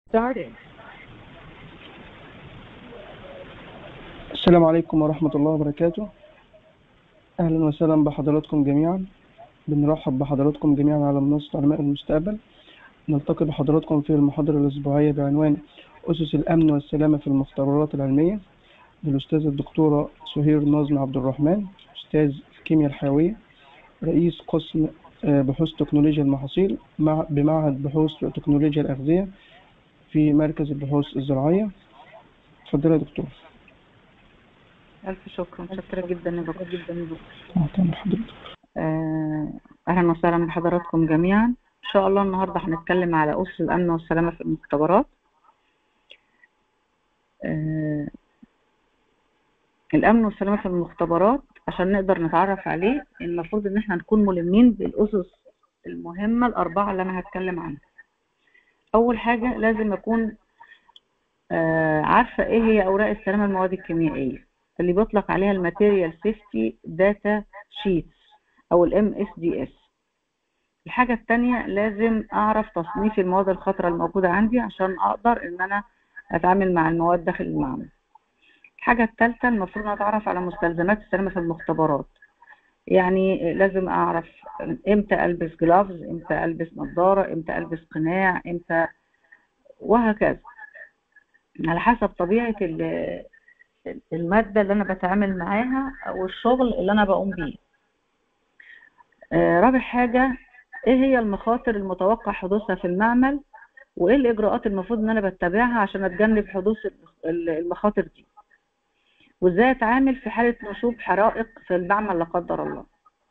started. السلام عليكم ورحمة الله وبركاته أهلا وسهلا بحضراتكم جميعا بنرحب بحضراتكم جميعا على منصة علماء المستقبل نلتقي بحضراتكم في المحاضرة الأسبوعية بعنوان أسس الأمن والسلامة في المختبرات العلمية للأستاذة الدكتورة سهير ناظم عبد الرحمن أستاذ الكيمياء الحيوية رئيس قسم آه، بحوث تكنولوجيا المحاصيل مع بمعهد بحوث تكنولوجيا الأغذية في مركز البحوث الزراعية اتفضلي يا دكتور ألف شكر متشكرة جدا يا دكتور جدا يا دكتور أهلا بحضرتك آه، أهلا وسهلا بحضراتكم جميعا إن شاء الله النهاردة هنتكلم على أسس الأمن والسلامة في المختبرات آه، الأمن والسلامة في المختبرات عشان نقدر نتعرف عليه المفروض إن احنا نكون ملمين بالأسس المهمة الأربعة اللي أنا هتكلم عنها أول حاجة لازم أكون آه، عارفة إيه هي أوراق السلامة المواد الكيميائية اللي بيطلق عليها الماتيريال سيفتي داتا شيتس او الام اس دي اس الحاجة التانية لازم اعرف تصنيف المواد الخطرة الموجودة عندي عشان اقدر ان انا اتعامل مع المواد داخل المعمل الحاجة التالتة المفروض اتعرف على مستلزمات السلامة في المختبرات يعني لازم اعرف امتى البس جلافز امتى البس نظارة امتى البس قناع امتى وهكذا على حسب طبيعة ال- المادة اللي أنا بتعامل معاها أو الشغل اللي أنا بقوم بيه آه، رابع حاجة إيه هي المخاطر المتوقع حدوثها في المعمل وإيه الإجراءات المفروض إن أنا بتبعها عشان أتجنب حدوث ال- المخاطر دي وإزاي أتعامل في حالة نشوب حرائق في المعمل لا قدر الله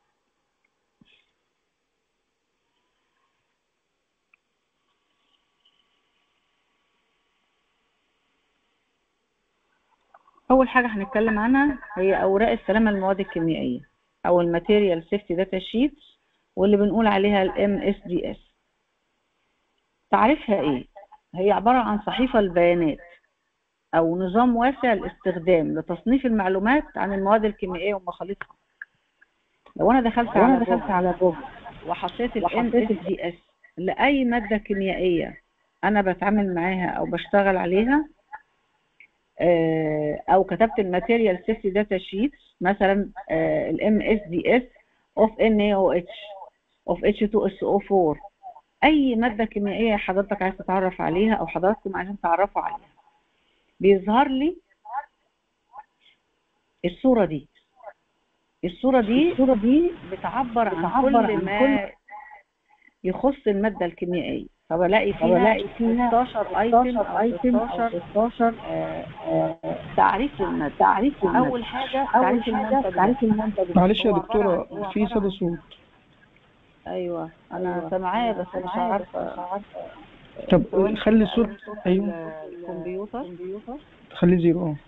أول حاجة هنتكلم عنها هي أوراق السلامة للمواد الكيميائية أو الماتيريال سيفتي داتا شيتس واللي بنقول عليها الام اس دي اس تعريفها إيه؟ هي عبارة عن صحيفة البيانات أو نظام واسع الاستخدام لتصنيف المعلومات عن المواد الكيميائية ومخالطها لو أنا دخلت لو أنا على دخلت جوجل على جوجل وحطيت الام وحطيت اس دي اس لأي مادة كيميائية أنا بتعامل معاها أو بشتغل عليها آه، او كتبت الماتيريال سيفتي داتا شيتس مثلا الام اس دي اس اوف ان اي او اتش اوف اتش 2 اس او 4 اي ماده كيميائيه حضرتك عايز تتعرف عليها او حضراتكم عايزين تعرفوا عليها بيظهر لي الصوره دي الصوره دي الصورة دي بتعبر عن بتعبر كل عن ما يخص الماده الكيميائيه فبلاقي فيها فبلاقي فيها 16 ايتم 16 ايتم او او 16 16 آه، آه، تعريف للماده تعريف المادة اول حاجه أول تعريف حاجة المنتج تعريف المنتج معلش يا هو عبارة دكتورة عن- في صدى صوت ايوه انا أيوة. سامعاه بس مش سامعاه بس عارفه مش عارفة. طب ثواني خلي كده الصوت أقلل صوت أيوه الكمبيوتر خليه زيرو اه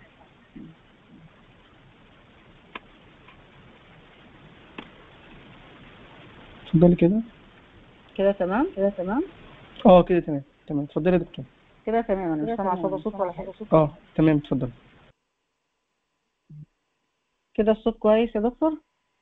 اتفضلي كده كده تمام كده تمام اه كده تمام تمام اتفضلي يا دكتور كده تمام انا مش كده سامعه تمام. صوت صوت ولا حاجه اه تمام اتفضلي كده الصوت كويس يا دكتور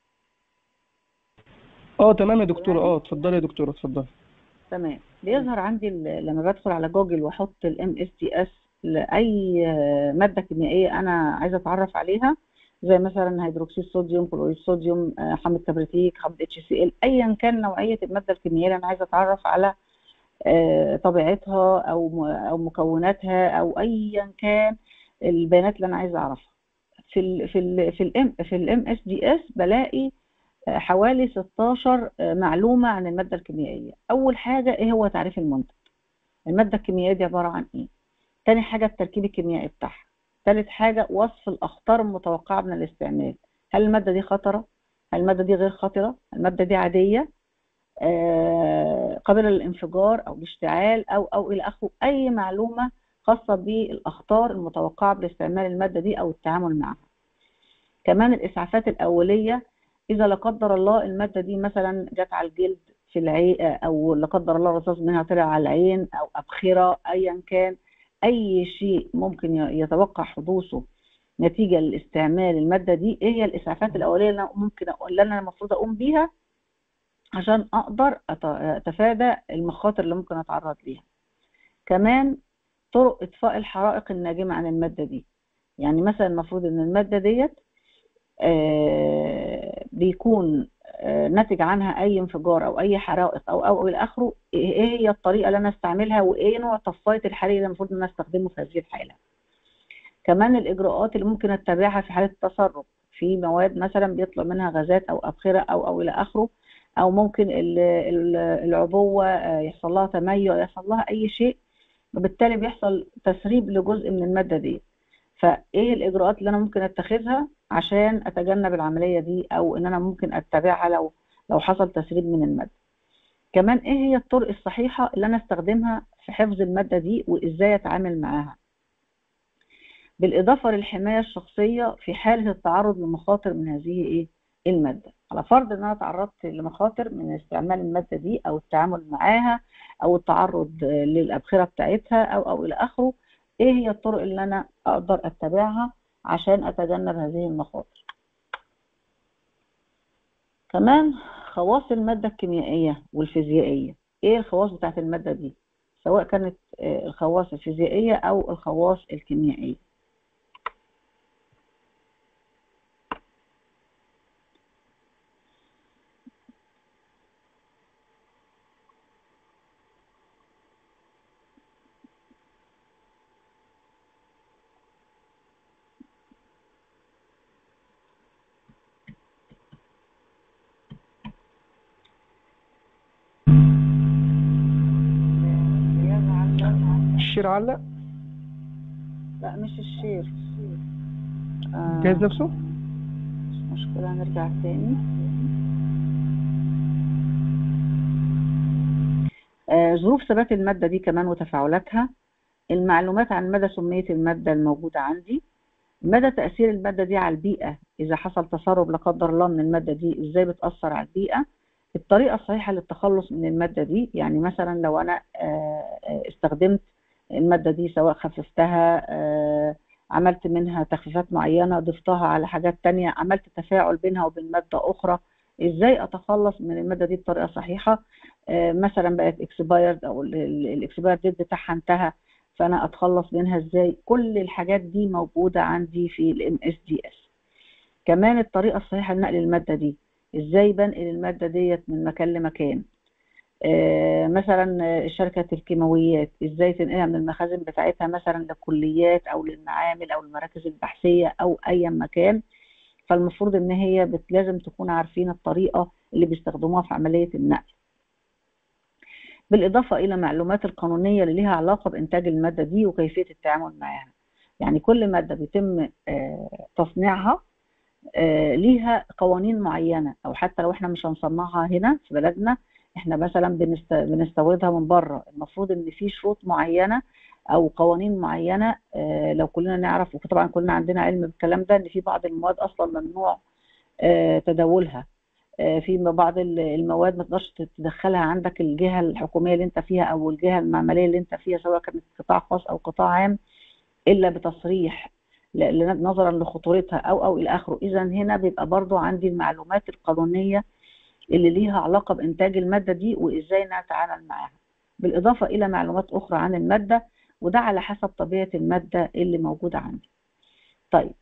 اه تمام يا دكتورة اه اتفضلي يا دكتورة اتفضلي تمام بيظهر عندي ال- لما بدخل على جوجل واحط الام اس دي اس لاي آه، ماده كيميائيه انا عايزه اتعرف عليها زي مثلا هيدروكسيد صوديوم كلوريد صوديوم آه، حمض كبريتيك حمض اتش سي ال ايا كان نوعيه الماده الكيميائيه اللي انا عايزه اتعرف على آه، طبيعتها او م- او مكوناتها او ايا كان البيانات اللي انا عايزه اعرفها في ال في ال في الام في الام اس دي اس بلاقي آه، حوالي 16 آه، معلومه عن الماده الكيميائيه اول حاجه ايه هو تعريف المنتج الماده الكيميائيه دي عباره عن ايه تاني حاجه التركيب الكيميائي بتاعها تالت حاجه وصف الاخطار المتوقعه من الاستعمال هل الماده دي خطره هل الماده دي غير خطره الماده دي عاديه آه، قابلة للانفجار أو الاشتعال أو أو إلى آخره أي معلومة خاصة بالأخطار المتوقعة باستعمال المادة دي أو التعامل معها. كمان الإسعافات الأولية إذا لا قدر الله المادة دي مثلا جت على الجلد في العين أو لا قدر الله رصاص منها طلع على العين أو أبخرة أيا كان أي شيء ممكن يتوقع حدوثه نتيجة لاستعمال المادة دي إيه هي الإسعافات الأولية اللي أنا ممكن أقول اللي أنا المفروض أقوم بيها عشان اقدر أت- اتفادى المخاطر اللي ممكن اتعرض ليها كمان طرق اطفاء الحرائق الناجمه عن الماده دي يعني مثلا المفروض ان الماده ديت آه، بيكون آه، ناتج عنها اي انفجار او اي حرائق او او الى اخره ايه هي الطريقه اللي انا استعملها وايه نوع طفايه الحريق اللي المفروض ان انا استخدمه في هذه الحاله كمان الاجراءات اللي ممكن اتبعها في حاله التسرب في مواد مثلا بيطلع منها غازات او ابخره او او الى اخره او ممكن ال- ال- العبوه آه، يحصل لها تميع يحصل لها اي شيء وبالتالي بيحصل تسريب لجزء من الماده دي فايه الاجراءات اللي انا ممكن اتخذها عشان اتجنب العمليه دي او ان انا ممكن اتبعها لو لو حصل تسريب من الماده كمان ايه هي الطرق الصحيحه اللي انا استخدمها في حفظ الماده دي وازاي اتعامل معاها بالاضافه للحمايه الشخصيه في حاله التعرض لمخاطر من هذه ايه الماده على فرض ان انا تعرضت لمخاطر من استعمال الماده دي او التعامل معاها او التعرض آه، للابخره بتاعتها او او الى اخره ايه هي الطرق اللي انا اقدر اتبعها عشان اتجنب هذه المخاطر كمان خواص المادة الكيميائية والفيزيائية ايه الخواص بتاعت المادة دي سواء كانت آه، الخواص الفيزيائية او الخواص الكيميائية الشير علق لا مش الشير آه، الجهاز نفسه مش مشكلة نرجع تاني آه، ظروف ثبات المادة دي كمان وتفاعلاتها المعلومات عن مدى سمية المادة الموجودة عندي مدى تأثير المادة دي على البيئة إذا حصل تسرب لا قدر الله من المادة دي إزاي بتأثر على البيئة الطريقة الصحيحة للتخلص من المادة دي يعني مثلا لو أنا آه، آه، استخدمت المادة دي سواء خففتها آه، عملت منها تخفيفات معينة ضفتها على حاجات تانية عملت تفاعل بينها وبين مادة أخرى إزاي أتخلص من المادة دي بطريقة صحيحة آه، مثلا بقت اكسبايرد أو الاكسباير ديت بتاعها انتهى فأنا أتخلص منها إزاي كل الحاجات دي موجودة عندي في الام اس دي اس كمان الطريقة الصحيحة لنقل المادة دي إزاي بنقل المادة ديت من مكان لمكان آه، مثلا آه، شركة الكيماويات ازاي تنقلها من المخازن بتاعتها مثلا للكليات او للمعامل او المراكز البحثية او اي مكان فالمفروض ان هي بت- لازم تكون عارفين الطريقة اللي بيستخدموها في عملية النقل بالإضافة إلى معلومات القانونية اللي ليها علاقة بإنتاج المادة دي وكيفية التعامل معها يعني كل مادة بيتم آه، تصنيعها آه، ليها قوانين معينة أو حتى لو إحنا مش هنصنعها هنا في بلدنا إحنا مثلا بنست- بنستوردها من بره المفروض إن في شروط معينة أو قوانين معينة آه، لو كلنا نعرف وطبعا كلنا عندنا علم بالكلام ده إن في بعض المواد أصلا ممنوع آه، تداولها آه، في بعض ال- المواد ما تقدرش تدخلها عندك الجهة الحكومية اللي انت فيها او الجهة المعملية اللي انت فيها سواء كانت قطاع خاص او قطاع عام الا بتصريح ل- ل- نظرا لخطورتها او او الى اخره اذا هنا بيبقى برضو عندي المعلومات القانونية اللي ليها علاقة بانتاج المادة دي وازاي نتعامل معاها بالاضافة الى معلومات اخرى عن المادة وده على حسب طبيعة المادة اللي موجودة عندي طيب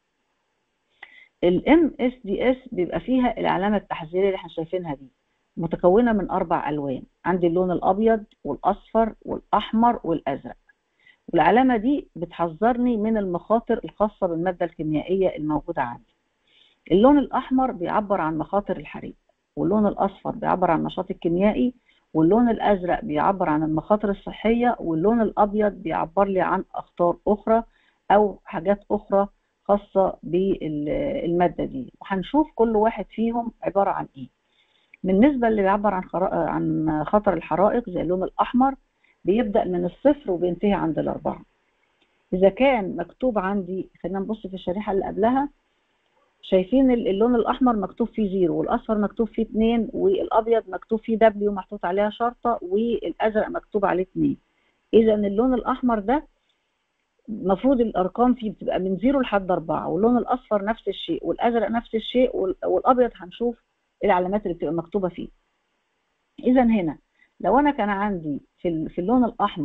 الام اس دي اس بيبقى فيها العلامه التحذيريه اللي احنا شايفينها دي متكونه من اربع الوان عندي اللون الابيض والاصفر والاحمر والازرق والعلامه دي بتحذرني من المخاطر الخاصه بالماده الكيميائيه الموجوده عندي اللون الاحمر بيعبر عن مخاطر الحريق واللون الاصفر بيعبر عن النشاط الكيميائي واللون الازرق بيعبر عن المخاطر الصحيه واللون الابيض بيعبر لي عن اخطار اخرى او حاجات اخرى خاصه بالماده دي وهنشوف كل واحد فيهم عباره عن ايه بالنسبه اللي بيعبر عن خرا... عن خطر الحرائق زي اللون الاحمر بيبدا من الصفر وبينتهي عند الاربعه اذا كان مكتوب عندي خلينا نبص في الشريحه اللي قبلها شايفين اللون الاحمر مكتوب فيه زيرو والاصفر مكتوب فيه اتنين والابيض مكتوب فيه دبليو محطوط عليها شرطه والازرق مكتوب عليه اتنين اذا اللون الاحمر ده المفروض الارقام فيه بتبقى من زيرو لحد اربعه واللون الاصفر نفس الشيء والازرق نفس الشيء وال- والابيض هنشوف العلامات اللي بتبقى مكتوبه فيه اذا هنا لو انا كان عندي في ال- في اللون الاحمر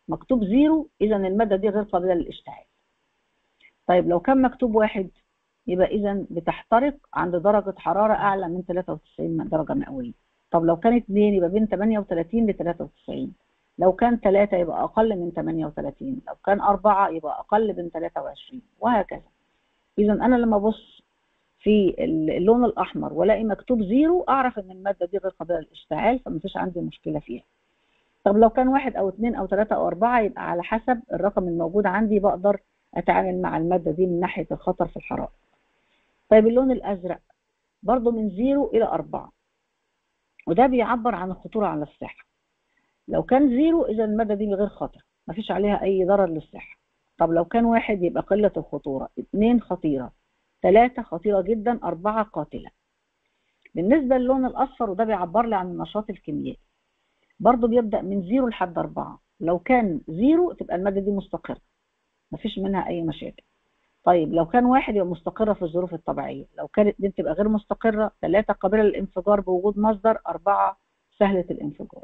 مكتوب زيرو اذا الماده دي غير قابله للاشتعال طيب لو كان مكتوب واحد يبقى اذا بتحترق عند درجه حراره اعلى من 93 درجه مئويه طب لو كان 2 يبقى بين 38 ل 93 لو كان 3 يبقى اقل من 38 لو كان 4 يبقى اقل من 23 وهكذا اذا انا لما ابص في اللون الاحمر والاقي مكتوب زيرو اعرف ان الماده دي غير قابله للاشتعال فمفيش عندي مشكله فيها طب لو كان واحد او اثنين او ثلاثة او اربعة يبقى على حسب الرقم الموجود عندي بقدر اتعامل مع المادة دي من ناحية الخطر في الحرارة طيب اللون الازرق برضو من زيرو الى اربعة وده بيعبر عن الخطورة على الصحة لو كان زيرو اذا المادة دي غير خطر مفيش عليها اي ضرر للصحة طب لو كان واحد يبقى قلة الخطورة اثنين خطيرة ثلاثة خطيرة جدا أربعة قاتلة بالنسبة للون الأصفر وده بيعبر لي عن النشاط الكيميائي برضه بيبدأ من زيرو لحد أربعة لو كان زيرو تبقى المادة دي مستقرة مفيش منها أي مشاكل طيب لو كان واحد يبقى مستقرة في الظروف الطبيعية لو كانت اتنين تبقى غير مستقرة ثلاثة قابلة للانفجار بوجود مصدر أربعة سهلة الانفجار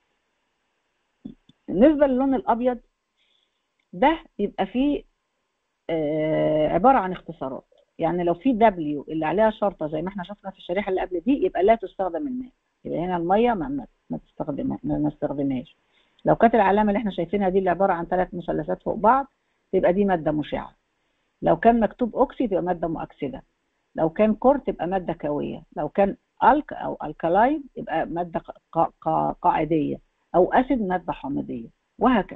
بالنسبة للون الأبيض ده يبقى فيه آه عبارة عن اختصارات يعني لو في دبليو اللي عليها شرطة زي ما احنا شفنا في الشريحة اللي قبل دي يبقى لا تستخدم الماء يبقى هنا المية ما, ما تستخدمها ما نستخدمهاش لو كانت العلامة اللي احنا شايفينها دي اللي عبارة عن ثلاث مثلثات فوق بعض تبقى دي مادة مشعة لو كان مكتوب اوكسي تبقى مادة مؤكسدة لو كان كور تبقى مادة كاوية لو كان الك او الكلاين يبقى مادة قاعدية او اسيد مادة حامضية وهكذا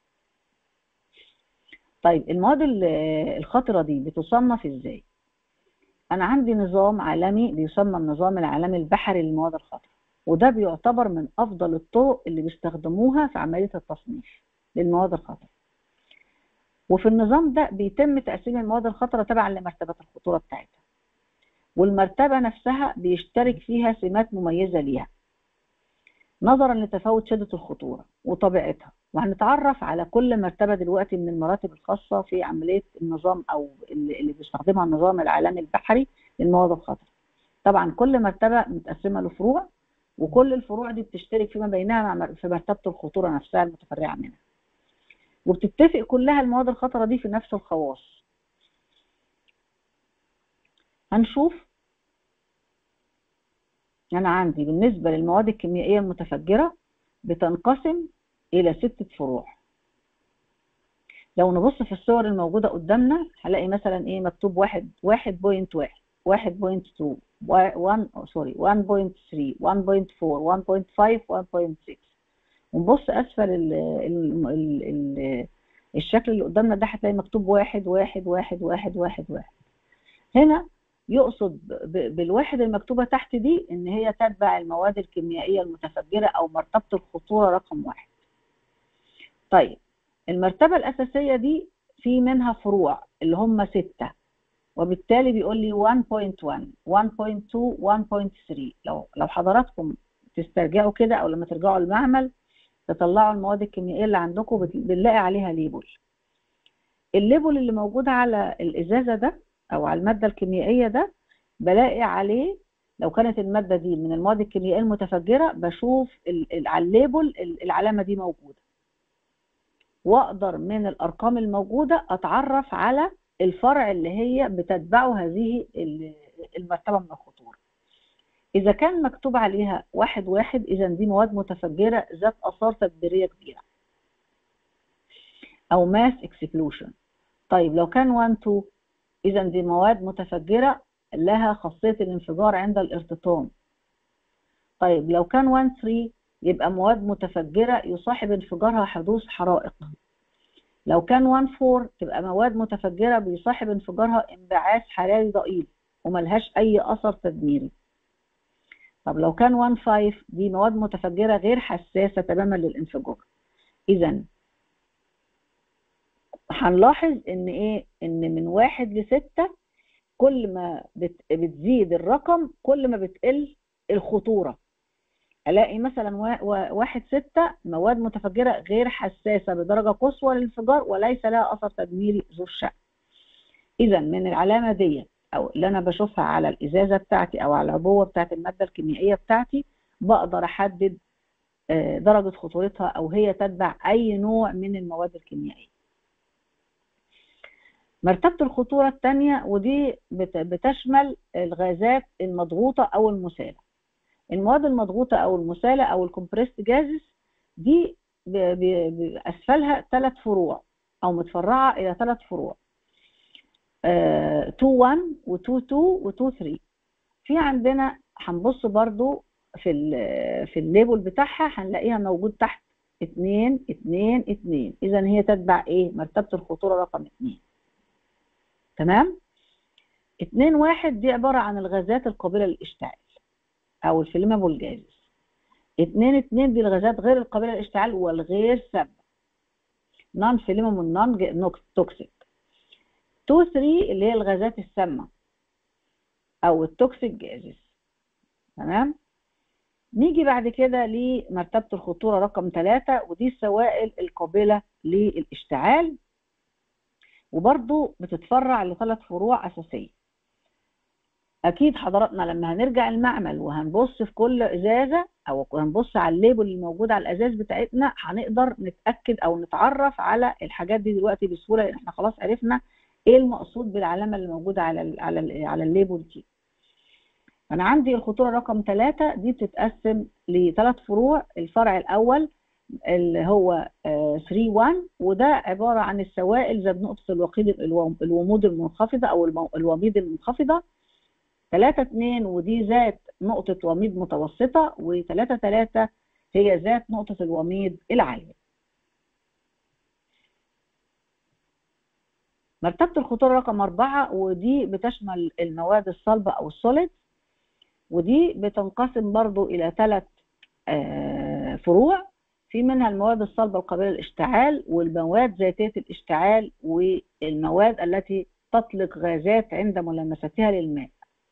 طيب المواد الخطرة دي بتصنف ازاي انا عندي نظام عالمي بيسمى النظام العالمي البحري للمواد الخطرة وده بيعتبر من افضل الطرق اللي بيستخدموها في عملية التصنيف للمواد الخطرة وفي النظام ده بيتم تقسيم المواد الخطرة تبعا لمرتبة الخطورة بتاعتها والمرتبة نفسها بيشترك فيها سمات مميزة ليها نظرا لتفاوت شدة الخطورة وطبيعتها وهنتعرف على كل مرتبة دلوقتي من المراتب الخاصة في عملية النظام أو اللي بيستخدمها النظام العالمي البحري للمواد الخطرة طبعا كل مرتبة متقسمة لفروع وكل الفروع دي بتشترك فيما بينها في مرتبة الخطورة نفسها المتفرعة منها وبتتفق كلها المواد الخطرة دي في نفس الخواص هنشوف أنا عندي بالنسبة للمواد الكيميائية المتفجرة بتنقسم إلى ستة فروع لو نبص في الصور الموجودة قدامنا هلاقي مثلا إيه مكتوب واحد واحد بوينت واحد واحد بوينت تو 1 سوري 1.3 1.4 1.5 1.6 ونبص اسفل ال ال ال ال الشكل اللي قدامنا ده هتلاقي مكتوب واحد واحد واحد واحد واحد واحد هنا يقصد بالواحد المكتوبة تحت دي ان هي تتبع المواد الكيميائية المتفجرة او مرتبة الخطورة رقم واحد طيب المرتبة الأساسية دي في منها فروع اللي هم ستة وبالتالي بيقول لي 1.1 1.2 1.3 لو لو حضراتكم تسترجعوا كده او لما ترجعوا المعمل تطلعوا المواد الكيميائيه اللي عندكم بنلاقي عليها ليبل الليبل اللي موجود على الازازه ده او على الماده الكيميائيه ده بلاقي عليه لو كانت الماده دي من المواد الكيميائيه المتفجره بشوف على الليبل العلامه دي موجوده واقدر من الارقام الموجوده اتعرف على الفرع اللي هي بتتبعه هذه المرتبة من الخطورة إذا كان مكتوب عليها واحد واحد إذا دي مواد متفجرة ذات آثار تدبيرية كبيرة أو ماس اكسكلوشن طيب لو كان 1 2 إذا دي مواد متفجرة لها خاصية الانفجار عند الارتطام طيب لو كان 1 3 يبقى مواد متفجرة يصاحب انفجارها حدوث حرائق لو كان 1 4 تبقى مواد متفجرة بيصاحب انفجارها انبعاث حراري ضئيل وملهاش أي أثر تدميري طب لو كان 1 5 دي مواد متفجرة غير حساسة تماما للانفجار إذا هنلاحظ إن إيه إن من واحد لستة كل ما بت بتزيد الرقم كل ما بتقل الخطورة الاقي مثلا واحد ستة مواد متفجرة غير حساسة بدرجة قصوى للانفجار وليس لها اثر تدميري ذو الشأن اذا من العلامة دي او اللي انا بشوفها على الازازة بتاعتي او على العبوة بتاعت المادة الكيميائية بتاعتي بقدر احدد آه، درجة خطورتها أو هي تتبع أي نوع من المواد الكيميائية مرتبة الخطورة الثانية ودي بت- بتشمل الغازات المضغوطة أو المسالة المواد المضغوطة أو المسالة أو الكمبريست جازز دي ب- ب- ب- أسفلها ثلاث فروع أو متفرعة إلى ثلاث فروع 2 1 و 2 2 و 2 3 في عندنا هنبص برضو في ال في الليبل بتاعها هنلاقيها موجود تحت 2 2 2 اذا هي تتبع ايه مرتبه الخطوره رقم 2 تمام 2 1 دي عباره عن الغازات القابله للاشتعال او الفليمابل جازز 2 2 دي الغازات غير القابله للاشتعال والغير سامه نون فليمابل نون توكسيك 2 3 اللي هي الغازات السامه او التوكسيك جازز تمام نيجي بعد كده لمرتبة الخطورة رقم ثلاثة ودي السوائل القابلة للاشتعال وبرضو بتتفرع لثلاث فروع أساسية أكيد حضراتنا لما هنرجع المعمل وهنبص في كل إزازة أو هنبص على الليبل اللي موجود على الأزاز بتاعتنا هنقدر نتأكد أو نتعرف على الحاجات دي دلوقتي بسهولة لأن احنا خلاص عرفنا إيه المقصود بالعلامة اللي موجودة على ال على ال على الليبل دي. أنا عندي الخطورة رقم ثلاثة دي بتتقسم لثلاث فروع الفرع الأول اللي هو 3 1 وده عبارة عن السوائل ذات نقطة الوقيد الوم- الومود المنخفضة أو المو- الوميض المنخفضة 3 2 ودي ذات نقطة وميض متوسطة و3 3 هي ذات نقطة الوميض العالية مرتبة الخطورة رقم أربعة ودي بتشمل المواد الصلبة أو السوليد ودي بتنقسم برضو إلى ثلاث فروع في منها المواد الصلبة القابلة للاشتعال والمواد ذاتية الاشتعال والمواد التي تطلق غازات عند ملامستها للماء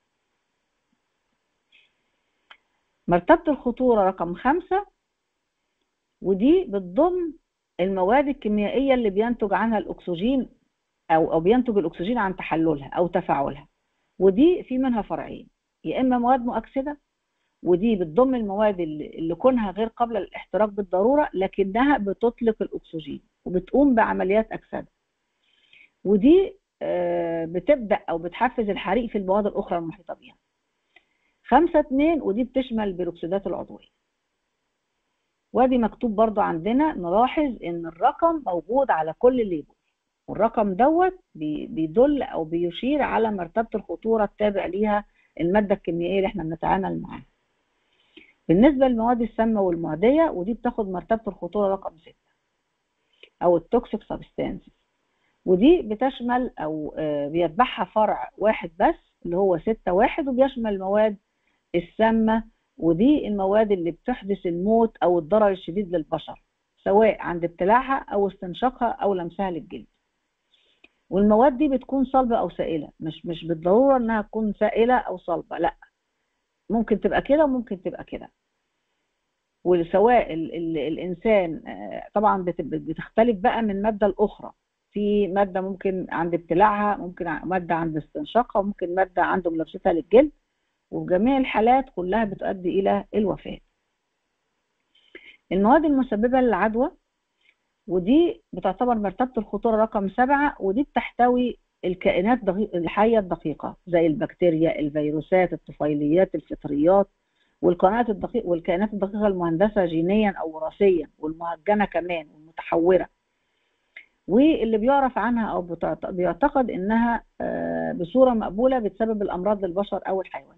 مرتبة الخطورة رقم خمسة ودي بتضم المواد الكيميائية اللي بينتج عنها الأكسجين أو أو بينتج الأكسجين عن تحللها أو تفاعلها ودي في منها فرعين يا إما مواد مؤكسدة ودي بتضم المواد اللي اللي كونها غير قابلة للاحتراق بالضرورة لكنها بتطلق الأكسجين وبتقوم بعمليات أكسدة ودي آه، بتبدأ أو بتحفز الحريق في المواد الأخرى المحيطة بها خمسة اتنين ودي بتشمل البيروكسيدات العضوية وادي مكتوب برضو عندنا نلاحظ ان الرقم موجود على كل ليبل والرقم دوت بي- بيدل او بيشير على مرتبة الخطورة التابع ليها المادة الكيميائية اللي احنا بنتعامل معاها بالنسبة للمواد السامة والمعدية ودي بتاخد مرتبة الخطورة رقم ستة او التوكسيك سبستانسز ودي بتشمل او آه، بيتبعها فرع واحد بس اللي هو ستة واحد وبيشمل المواد السامة ودي المواد اللي بتحدث الموت او الضرر الشديد للبشر سواء عند ابتلاعها او استنشاقها او لمسها للجلد والمواد دي بتكون صلبة او سائلة مش مش بالضرورة انها تكون سائلة او صلبة لا ممكن تبقى كده وممكن تبقى كده وسواء ال ال الانسان آه، طبعا بت- بتختلف بقى من مادة لاخرى في مادة ممكن عند ابتلاعها ممكن ع- مادة عند استنشاقها وممكن مادة عند ملابستها للجلد وفي جميع الحالات كلها بتؤدي إلى الوفاة المواد المسببة للعدوى ودي بتعتبر مرتبة الخطورة رقم سبعة ودي بتحتوي الكائنات دقيق- الحية الدقيقة زي البكتيريا الفيروسات الطفيليات الفطريات والكائنات الدقيقة والكائنات الدقيقة المهندسة جينيا أو وراثيا والمهجنة كمان والمتحورة واللي بيعرف عنها أو بتعت- بيعتقد إنها آه، بصورة مقبولة بتسبب الأمراض للبشر أو الحيوانات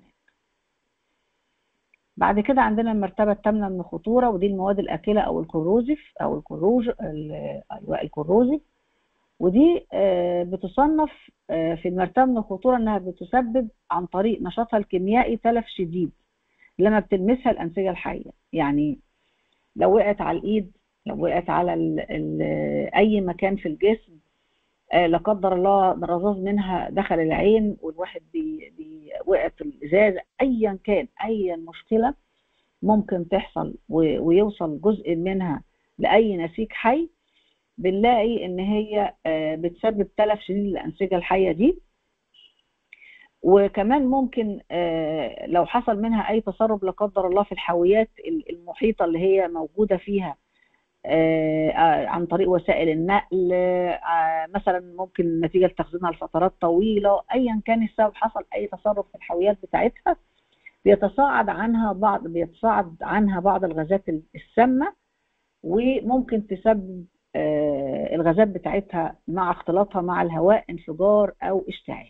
بعد كده عندنا المرتبة الثامنة من الخطورة ودي المواد الآكلة أو الكروزيف أو الكروج ال- أيوة الكروزيف ودي آه، بتصنف آه، في المرتبة من الخطورة إنها بتسبب عن طريق نشاطها الكيميائي تلف شديد لما بتلمسها الأنسجة الحية يعني لو وقعت على الإيد لو وقعت على ال ال أي مكان في الجسم آه، لا قدر الله رذاذ منها دخل العين والواحد بي بي وقع في الازاز ايا كان اي مشكله ممكن تحصل و- ويوصل جزء منها لاي نسيج حي بنلاقي ان هي آه، بتسبب تلف شديد للانسجه الحيه دي وكمان ممكن آه، لو حصل منها اي تسرب لا قدر الله في الحاويات ال- المحيطه اللي هي موجوده فيها آه، آه، عن طريق وسائل النقل آه، مثلا ممكن نتيجه لتخزينها لفترات طويله ايا كان السبب حصل اي تسرب في الحاويات بتاعتها بيتصاعد عنها بعض بيتصاعد عنها بعض الغازات السامه وممكن تسبب آه، الغازات بتاعتها مع اختلاطها مع الهواء انفجار او اشتعال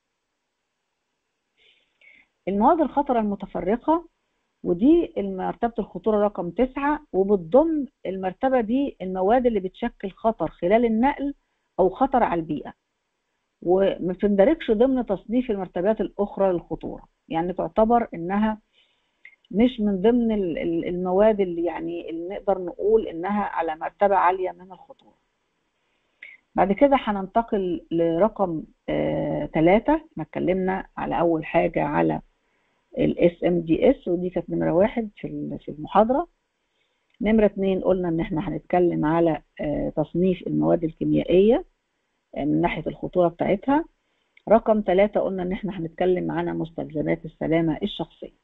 المواد الخطرة المتفرقة ودي مرتبة الخطورة رقم تسعة وبتضم المرتبة دي المواد اللي بتشكل خطر خلال النقل أو خطر على البيئة وما بتندرجش ضمن تصنيف المرتبات الأخرى للخطورة يعني تعتبر إنها مش من ضمن ال- ال- المواد اللي يعني اللي نقدر نقول إنها على مرتبة عالية من الخطورة بعد كده هننتقل لرقم ثلاثة احنا اتكلمنا على أول حاجة على الاس ام دي اس ودي كانت نمرة واحد في ال- في المحاضرة نمرة اتنين قلنا إن احنا هنتكلم على آه، تصنيف المواد الكيميائية آه، من ناحية الخطورة بتاعتها رقم ثلاثة قلنا إن احنا هنتكلم على مستلزمات السلامة الشخصية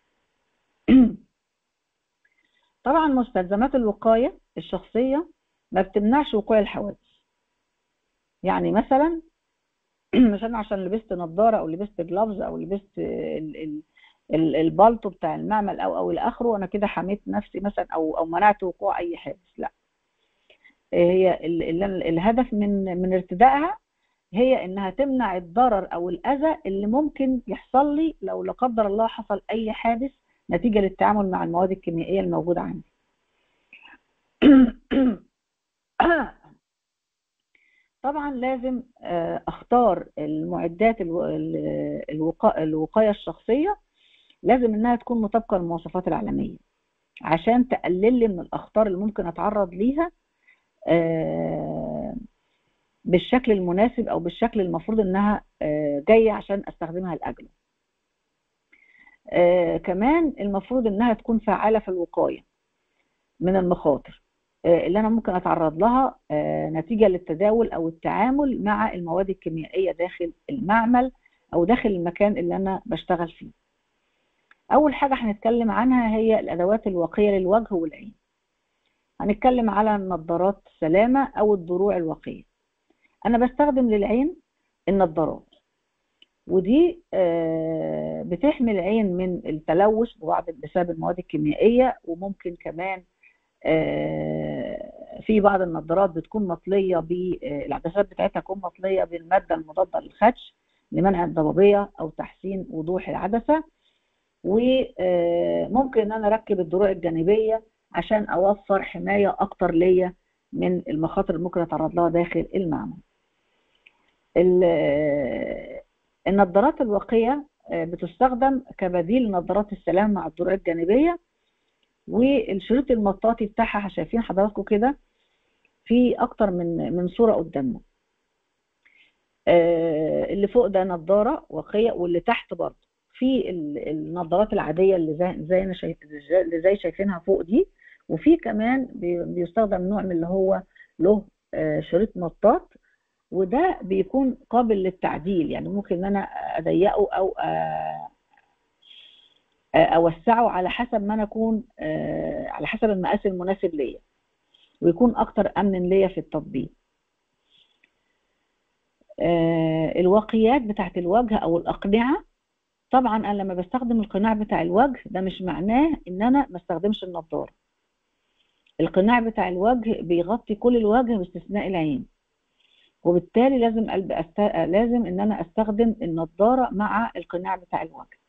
طبعا مستلزمات الوقاية الشخصية ما بتمنعش وقوع الحوادث يعني مثلا مش انا عشان لبست نظاره او لبست جلافز او لبست ال- ال- ال- البالطو بتاع المعمل او او الى اخره انا كده حميت نفسي مثلا او او منعت وقوع اي حادث لا هي ال- ال- الهدف من من ارتدائها هي انها تمنع الضرر او الاذى اللي ممكن يحصل لي لو لا قدر الله حصل اي حادث نتيجه للتعامل مع المواد الكيميائيه الموجوده عندي طبعا لازم آه، اختار المعدات الو- ال- الوقا- الوقايه الشخصيه لازم انها تكون مطابقه للمواصفات العالميه عشان تقلل لي من الاخطار اللي ممكن اتعرض ليها آه، بالشكل المناسب او بالشكل المفروض انها آه، جايه عشان استخدمها لاجله آه، كمان المفروض انها تكون فعاله في الوقايه من المخاطر آه، اللي انا ممكن اتعرض لها آه، نتيجه للتداول او التعامل مع المواد الكيميائيه داخل المعمل او داخل المكان اللي انا بشتغل فيه اول حاجه هنتكلم عنها هي الادوات الوقيه للوجه والعين هنتكلم على النظارات السلامه او الدروع الوقيه انا بستخدم للعين النظارات ودي آه، بتحمي العين من التلوث ببعض بسبب المواد الكيميائيه وممكن كمان آه، في بعض النظارات بتكون مطليه بالعدسات بتاعتها تكون مطليه بالماده المضاده للخدش لمنع الضبابيه او تحسين وضوح العدسه وممكن ان انا اركب الدروع الجانبيه عشان اوفر حمايه اكتر ليا من المخاطر اللي ممكن اتعرض لها داخل المعمل ال- النظارات الوقيه آه، بتستخدم كبديل لنظارات السلام مع الدروع الجانبيه والشريط المطاطي بتاعها شايفين حضراتكم كده في اكتر من من صوره قدامنا آه، اللي فوق ده نظاره وقيه واللي تحت برضه في ال- النظارات العاديه اللي زي زي انا شايف اللي زي شايفينها فوق دي وفي كمان بي- بيستخدم نوع من اللي هو له آه، شريط مطاط وده بيكون قابل للتعديل يعني ممكن ان انا اضيقه او آه، آه، اوسعه على حسب ما انا اكون آه، على حسب المقاس المناسب ليا ويكون اكتر امن ليا في التطبيق آه، الواقيات بتاعت الوجه او الاقنعه طبعا انا لما بستخدم القناع بتاع الوجه ده مش معناه ان انا ما استخدمش النضاره القناع بتاع الوجه بيغطي كل الوجه باستثناء العين وبالتالي لازم ألب... أست... لازم ان انا استخدم النضاره مع القناع بتاع الوجه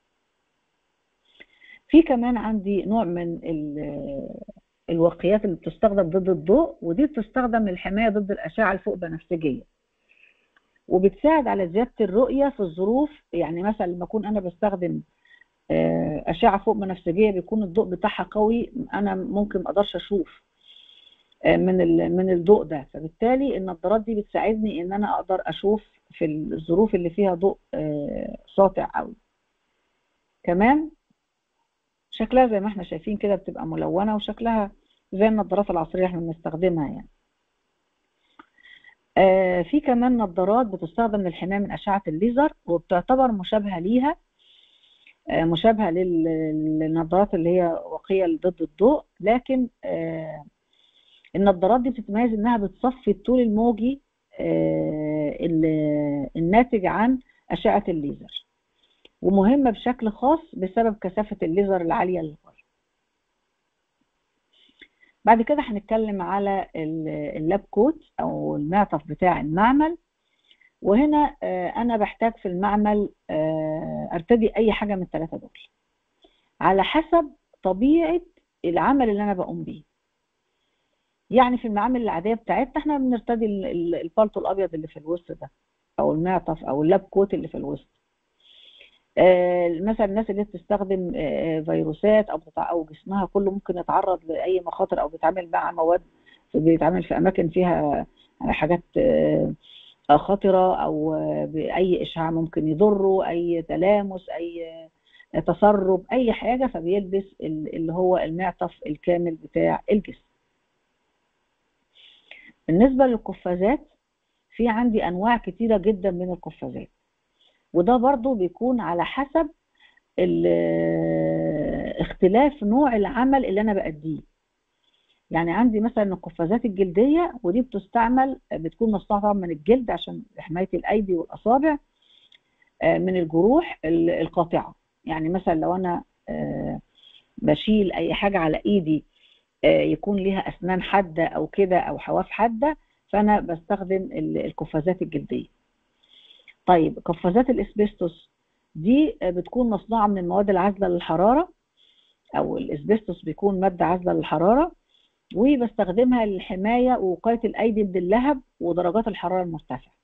في كمان عندي نوع من ال... الواقيات اللي بتستخدم ضد الضوء ودي بتستخدم للحمايه ضد الاشعه الفوق بنفسجيه وبتساعد على زياده الرؤيه في الظروف يعني مثلا لما اكون انا بستخدم آه، اشعه فوق بنفسجيه بيكون الضوء بتاعها قوي انا ممكن ما اقدرش اشوف آه، من ال- من الضوء ده فبالتالي النظارات دي بتساعدني ان انا اقدر اشوف في الظروف اللي فيها ضوء آه، ساطع قوي كمان شكلها زي ما احنا شايفين كده بتبقى ملونه وشكلها زي النظارات العصريه احنا بنستخدمها يعني آه، في كمان نظارات بتستخدم للحماية من أشعة الليزر وبتعتبر مشابهة ليها آه، مشابهة لل- للنظارات اللي هي واقية ضد الضوء لكن آه، النظارات دي بتتميز إنها بتصفي الطول الموجي آه، ال- الناتج عن أشعة الليزر ومهمة بشكل خاص بسبب كثافة الليزر العالية للغاية بعد كده هنتكلم على ال- اللاب كوت او المعطف بتاع المعمل وهنا آه، انا بحتاج في المعمل آه، ارتدي اي حاجه من الثلاثه دول على حسب طبيعه العمل اللي انا بقوم بيه يعني في المعامل العاديه بتاعتنا احنا بنرتدي ال- ال- البالطو الابيض اللي في الوسط ده او المعطف او اللاب كوت اللي في الوسط آه، مثلا الناس اللي بتستخدم آه، فيروسات او بتتع... او جسمها كله ممكن يتعرض لاي مخاطر او بيتعامل مع مواد بيتعامل في اماكن فيها حاجات آه، خطره او آه، باي اشعاع ممكن يضره اي تلامس اي آه، تسرب اي حاجه فبيلبس ال- اللي هو المعطف الكامل بتاع الجسم بالنسبه للقفازات في عندي انواع كتيره جدا من القفازات وده برضو بيكون على حسب ال- اختلاف نوع العمل اللي انا بأديه يعني عندي مثلا القفازات الجلدية ودي بتستعمل بتكون مصنوعة طبعا من الجلد عشان حماية الأيدي والأصابع آه، من الجروح ال- القاطعة يعني مثلا لو أنا آه، بشيل أي حاجة على إيدي آه، يكون ليها أسنان حادة أو كده أو حواف حادة فأنا بستخدم ال- القفازات الجلدية طيب قفازات الاسبستوس دي بتكون مصنوعه من المواد العازله للحراره او الاسبستوس بيكون ماده عازله للحراره وبستخدمها للحمايه ووقايه الايدي من اللهب ودرجات الحراره المرتفعه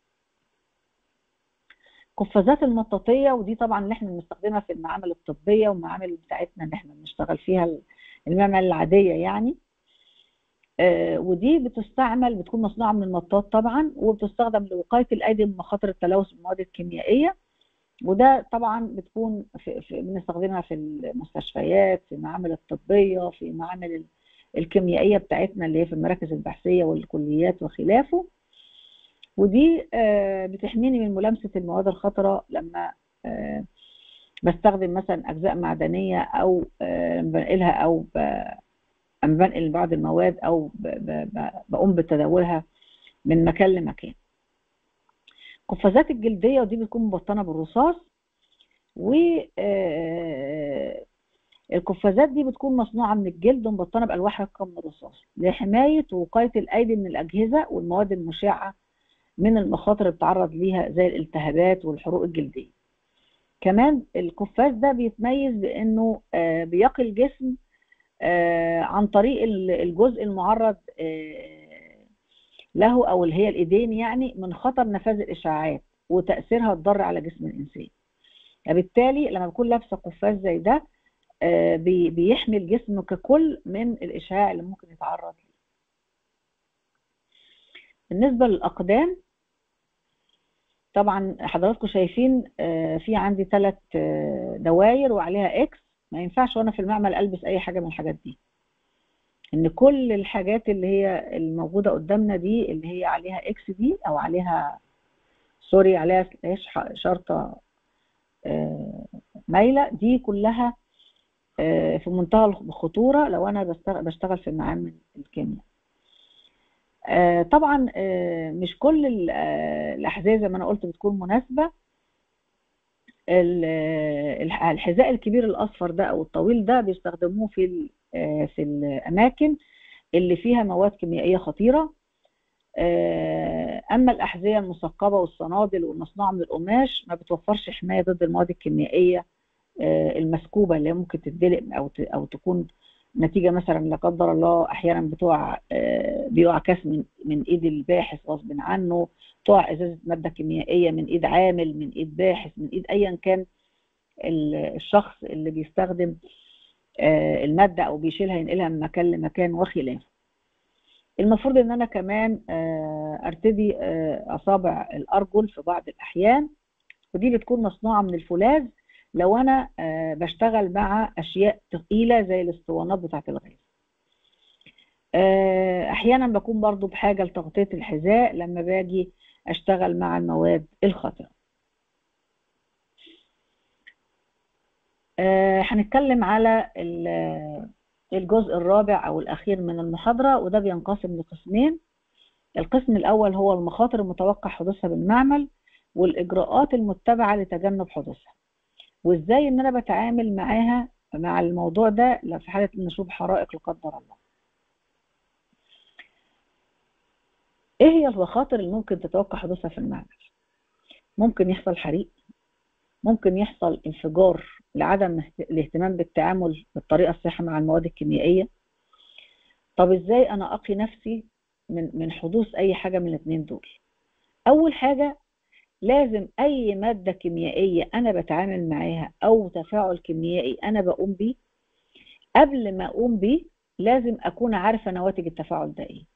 قفازات المطاطيه ودي طبعا اللي احنا بنستخدمها في المعامل الطبيه والمعامل بتاعتنا اللي احنا بنشتغل فيها المعمل العاديه يعني آه، ودي بتستعمل بتكون مصنوعه من المطاط طبعا وبتستخدم لوقايه الايدي من مخاطر التلوث بالمواد الكيميائيه وده طبعا بتكون في في بنستخدمها في المستشفيات في المعامل الطبيه في المعامل ال- الكيميائيه بتاعتنا اللي هي في المراكز البحثيه والكليات وخلافه ودي آه، بتحميني من ملامسه المواد الخطره لما آه، بستخدم مثلا اجزاء معدنيه او آه، بنقلها او ب- أما بنقل بعض المواد أو ب- ب- ب- بقوم بتداولها من مكان لمكان القفازات الجلدية ودي بتكون مبطنة بالرصاص و آه، القفازات دي بتكون مصنوعة من الجلد ومبطنة بألواح رقة من الرصاص لحماية ووقاية الأيدي من الأجهزة والمواد المشعة من المخاطر اللي بتتعرض ليها زي الالتهابات والحروق الجلدية كمان القفاز ده بيتميز بأنه آه، بيقي الجسم آه، عن طريق ال- الجزء المعرض آه، له او اللي هي الايدين يعني من خطر نفاذ الاشعاعات وتاثيرها الضار على جسم الانسان فبالتالي لما بكون لابسه قفاز زي ده آه، بي- بيحمي الجسم ككل من الاشعاع اللي ممكن يتعرض ليه بالنسبه للاقدام طبعا حضراتكم شايفين آه، في عندي ثلاث دواير وعليها اكس ما ينفعش وانا في المعمل البس اي حاجه من الحاجات دي ان كل الحاجات اللي هي الموجوده قدامنا دي اللي هي عليها اكس دي او عليها سوري عليها سلاش ح- شرطه آه، مايله دي كلها آه، في منتهى الخطوره لو انا بشتغل بشتغل في معامل الكيمياء آه، طبعا آه، مش كل ال- آه، الاحذيه زي ما انا قلت بتكون مناسبه ال- الح- الحذاء الكبير الاصفر ده او الطويل ده بيستخدموه في ال- آه، في الاماكن اللي فيها مواد كيميائيه خطيره آه، اما الاحذيه المثقبه والصنادل والمصنوعه من القماش ما بتوفرش حمايه ضد المواد الكيميائيه آه، المسكوبه اللي ممكن تدلق او ت- او تكون نتيجه مثلا لا قدر الله احيانا بتقع آه، بيقع كاس من من ايد الباحث غصب عنه تقع ازازه ماده كيميائيه من ايد عامل من ايد باحث من ايد ايا كان ال- الشخص اللي بيستخدم آه، الماده او بيشيلها ينقلها من مكان لمكان وخلافه المفروض ان انا كمان آه، ارتدي آه، اصابع الارجل في بعض الاحيان ودي بتكون مصنوعه من الفولاذ لو انا آه، بشتغل مع اشياء ثقيله زي الاسطوانات بتاعه الغاز آه، احيانا بكون برضو بحاجه لتغطيه الحذاء لما باجي اشتغل مع المواد الخطره آه، هنتكلم على ال- الجزء الرابع او الاخير من المحاضره وده بينقسم لقسمين القسم الاول هو المخاطر المتوقع حدوثها بالمعمل والاجراءات المتبعه لتجنب حدوثها وازاي ان انا بتعامل معاها مع الموضوع ده لو في حاله نشوب حرائق لا قدر الله ايه هي المخاطر اللي ممكن تتوقع حدوثها في المعمل ممكن يحصل حريق ممكن يحصل انفجار لعدم الاهتمام بالتعامل بالطريقه الصحيحه مع المواد الكيميائيه طب ازاي انا اقي نفسي من من حدوث اي حاجه من الاثنين دول اول حاجه لازم اي ماده كيميائيه انا بتعامل معاها او تفاعل كيميائي انا بقوم بيه قبل ما اقوم بيه لازم اكون عارفه نواتج التفاعل ده ايه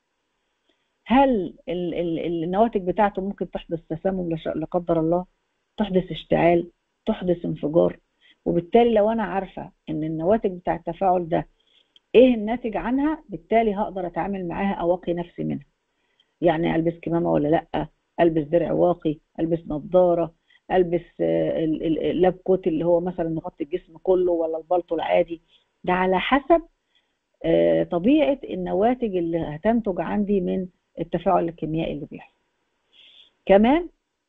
هل ال- ال- النواتج بتاعته ممكن تحدث تسمم لش- لا قدر الله تحدث اشتعال تحدث انفجار وبالتالي لو انا عارفه ان النواتج بتاع التفاعل ده ايه الناتج عنها بالتالي هقدر اتعامل معاها او اقي نفسي منها يعني البس كمامه ولا لا البس درع واقي البس نظاره البس آه، ال- ال- اللاب كوت اللي هو مثلا نغطي الجسم كله ولا البلطو العادي ده على حسب آه، طبيعه النواتج اللي هتنتج عندي من التفاعل الكيميائي اللي بيحصل كمان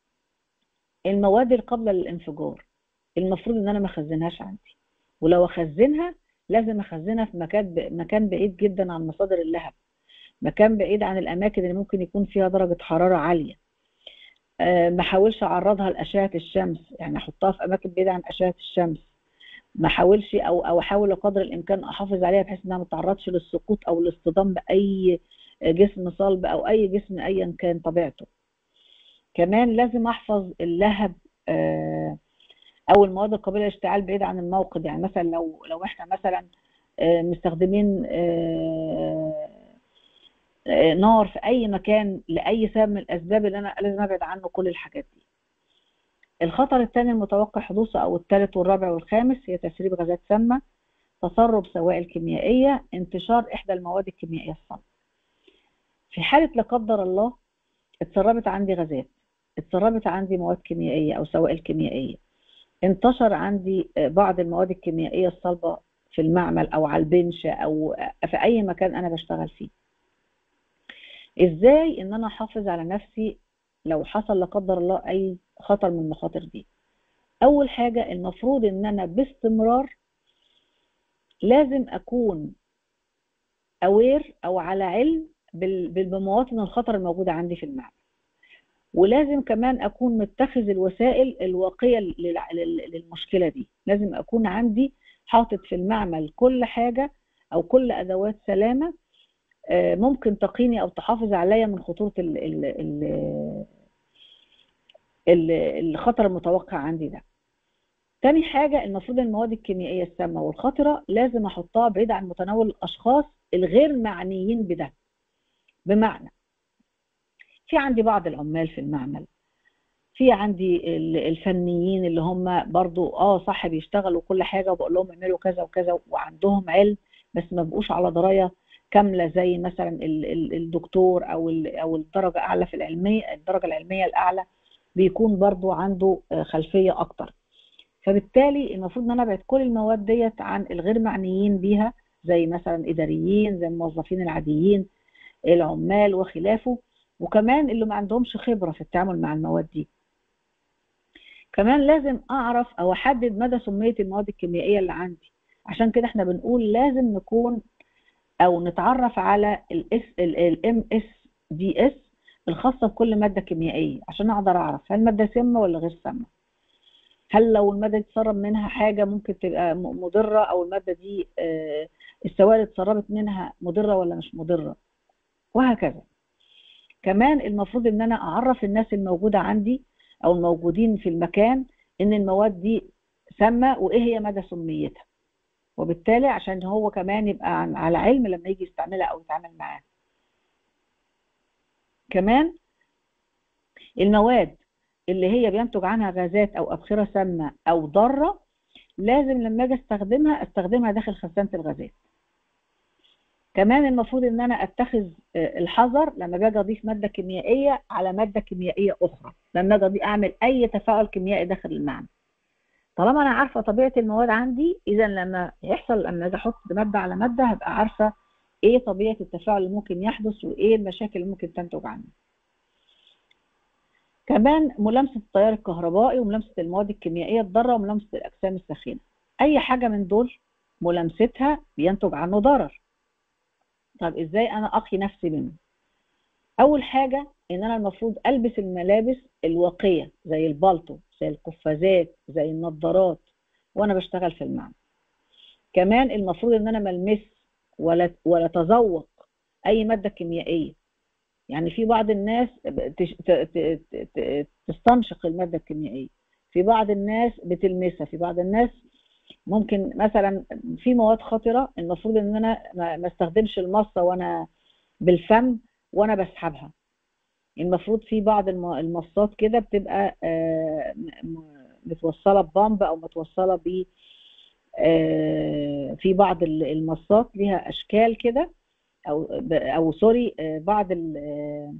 المواد القابله للانفجار المفروض ان انا ما اخزنهاش عندي ولو اخزنها لازم اخزنها في مكان ب... مكان بعيد جدا عن مصادر اللهب مكان بعيد عن الاماكن اللي ممكن يكون فيها درجه حراره عاليه أه ما احاولش اعرضها لاشعه الشمس يعني احطها في اماكن بعيده عن اشعه الشمس ما احاولش او او احاول قدر الامكان احافظ عليها بحيث انها ما تتعرضش للسقوط او الاصطدام باي جسم صلب او اي جسم ايا كان طبيعته كمان لازم احفظ اللهب آه، او المواد القابله للاشتعال بعيد عن الموقد يعني مثلا لو لو احنا مثلا آه، مستخدمين آه، آه، نار في اي مكان لاي سبب من الاسباب اللي انا لازم ابعد عنه كل الحاجات دي الخطر الثاني المتوقع حدوثه او الثالث والرابع والخامس هي تسريب غازات سامه تسرب سوائل كيميائيه انتشار احدى المواد الكيميائيه الصلبه في حاله لا قدر الله اتسربت عندي غازات اتسربت عندي مواد كيميائيه او سوائل كيميائيه انتشر عندي بعض المواد الكيميائيه الصلبه في المعمل او على البنش او في اي مكان انا بشتغل فيه ازاي ان انا احافظ على نفسي لو حصل لا قدر الله اي خطر من المخاطر دي اول حاجه المفروض ان انا باستمرار لازم اكون اوير او على علم بال- بال- بمواطن الخطر الموجوده عندي في المعمل ولازم كمان اكون متخذ الوسائل الواقيه للع- لل- للمشكله دي لازم اكون عندي حاطط في المعمل كل حاجه او كل ادوات سلامه آه، ممكن تقيني او تحافظ عليا من خطوره ال- ال- ال- ال- الخطر المتوقع عندي ده تاني حاجة المفروض المواد الكيميائية السامة والخطرة لازم أحطها بعيد عن متناول الأشخاص الغير معنيين بده بمعنى في عندي بعض العمال في المعمل في عندي ال- الفنيين اللي هم برضو اه صح بيشتغلوا كل حاجة وبقول لهم اعملوا كذا وكذا وعندهم علم بس ما بقوش على دراية كاملة زي مثلا ال- ال- الدكتور او ال- او الدرجة اعلى في العلمية الدرجة العلمية الاعلى بيكون برضو عنده آه، خلفية اكتر فبالتالي المفروض ان انا ابعد كل المواد ديت عن الغير معنيين بيها زي مثلا اداريين زي الموظفين العاديين العمال وخلافه وكمان اللي ما عندهمش خبره في التعامل مع المواد دي كمان لازم اعرف او احدد مدى سميه المواد الكيميائيه اللي عندي عشان كده احنا بنقول لازم نكون او نتعرف على الاس الام اس دي اس الخاصه بكل ماده كيميائيه عشان اقدر اعرف هل الماده سامه ولا غير سامه هل لو الماده دي اتسرب منها حاجه ممكن تبقى م- مضره او الماده دي آه، السوائل اللي اتسربت منها مضره ولا مش مضره وهكذا كمان المفروض ان انا اعرف الناس الموجوده عندي او الموجودين في المكان ان المواد دي سامه وايه هي مدى سميتها وبالتالي عشان هو كمان يبقى عن- على علم لما يجي يستعملها او يتعامل معاها كمان المواد اللي هي بينتج عنها غازات او ابخره سامه او ضاره لازم لما اجي استخدمها استخدمها داخل خزانه الغازات كمان المفروض ان انا اتخذ آه، الحذر لما باجي اضيف ماده كيميائيه على ماده كيميائيه اخرى لما اجي أضيف- اعمل اي تفاعل كيميائي داخل المعمل طالما انا عارفه طبيعه المواد عندي اذا لما يحصل لما اجي احط ماده على ماده هبقى عارفه ايه طبيعه التفاعل اللي ممكن يحدث وايه المشاكل اللي ممكن تنتج عنه كمان ملامسه التيار الكهربائي وملامسه المواد الكيميائيه الضاره وملامسه الاجسام الساخنه اي حاجه من دول ملامستها بينتج عنه ضرر طب ازاي انا اقي نفسي منه اول حاجه ان انا المفروض البس الملابس الواقيه زي البالطو زي القفازات زي النظارات وانا بشتغل في المعمل كمان المفروض ان انا ملمس ولا ولا تذوق اي ماده كيميائيه يعني في بعض الناس تش- ت- ت- ت- ت- تستنشق الماده الكيميائيه في بعض الناس بتلمسها في بعض الناس ممكن مثلا في مواد خطره المفروض ان انا ما ما استخدمش المصه وانا بالفم وانا بسحبها المفروض في بعض الم- المصات كده بتبقى آه، م- م- متوصله ببامب او متوصله ب آه، في بعض ال- المصات ليها اشكال كده او ب- او سوري آه، بعض ال- آه،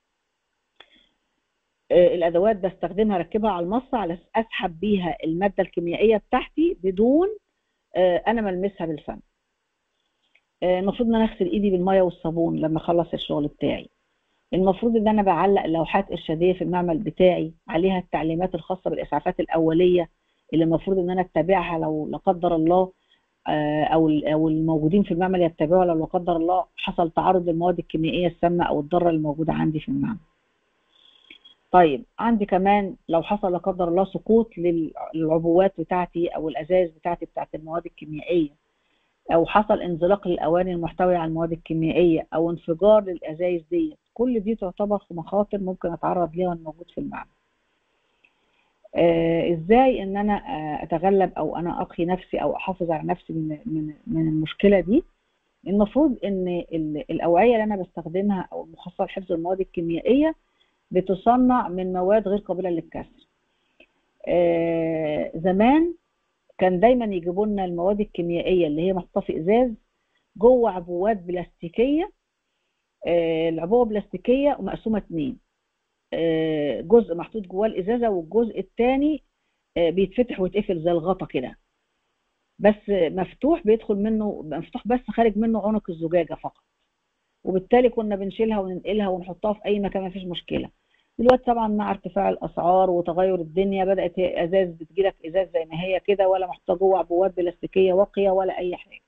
آه، الادوات بستخدمها اركبها على المصه على أساس اسحب بيها الماده الكيميائيه بتاعتي بدون آه، انا ملمسها بالفم آه، المفروض ان انا اغسل ايدي بالميه والصابون لما اخلص الشغل بتاعي المفروض ان انا بعلق لوحات ارشاديه في المعمل بتاعي عليها التعليمات الخاصه بالاسعافات الاوليه اللي المفروض ان انا اتبعها لو لا قدر الله آه، او ال- او الموجودين في المعمل يتبعوها لو لا قدر الله حصل تعرض للمواد الكيميائيه السامه او الضاره الموجوده عندي في المعمل. طيب عندي كمان لو حصل لا قدر الله سقوط لل- للعبوات بتاعتي او الازاز بتاعتي بتاعت المواد الكيميائيه او حصل انزلاق للاواني المحتويه على المواد الكيميائيه او انفجار للازايز ديت كل دي تعتبر مخاطر ممكن اتعرض ليها وانا موجود في المعمل آه ازاي ان انا آه اتغلب او انا اقي نفسي او احافظ على نفسي من من من المشكله دي المفروض ان ال- الاوعيه اللي انا بستخدمها او المخصصه لحفظ المواد الكيميائيه بتصنع من مواد غير قابله للكسر آه زمان كان دايما يجيبوا لنا المواد الكيميائيه اللي هي محطوطه في ازاز جوه عبوات بلاستيكيه آه، العبوه بلاستيكيه ومقسومه اتنين آه، جزء محطوط جواه الازازه والجزء الثاني بيتفتح ويتقفل زي الغطا كده بس مفتوح بيدخل منه مفتوح بس خارج منه عنق الزجاجه فقط وبالتالي كنا بنشيلها وننقلها ونحطها في اي مكان ما فيش مشكله دلوقتي طبعا مع ارتفاع الاسعار وتغير الدنيا بدات ازاز بتجيلك ازاز زي ما هي كده ولا محطوطه جوه عبوات بلاستيكيه واقيه ولا اي حاجه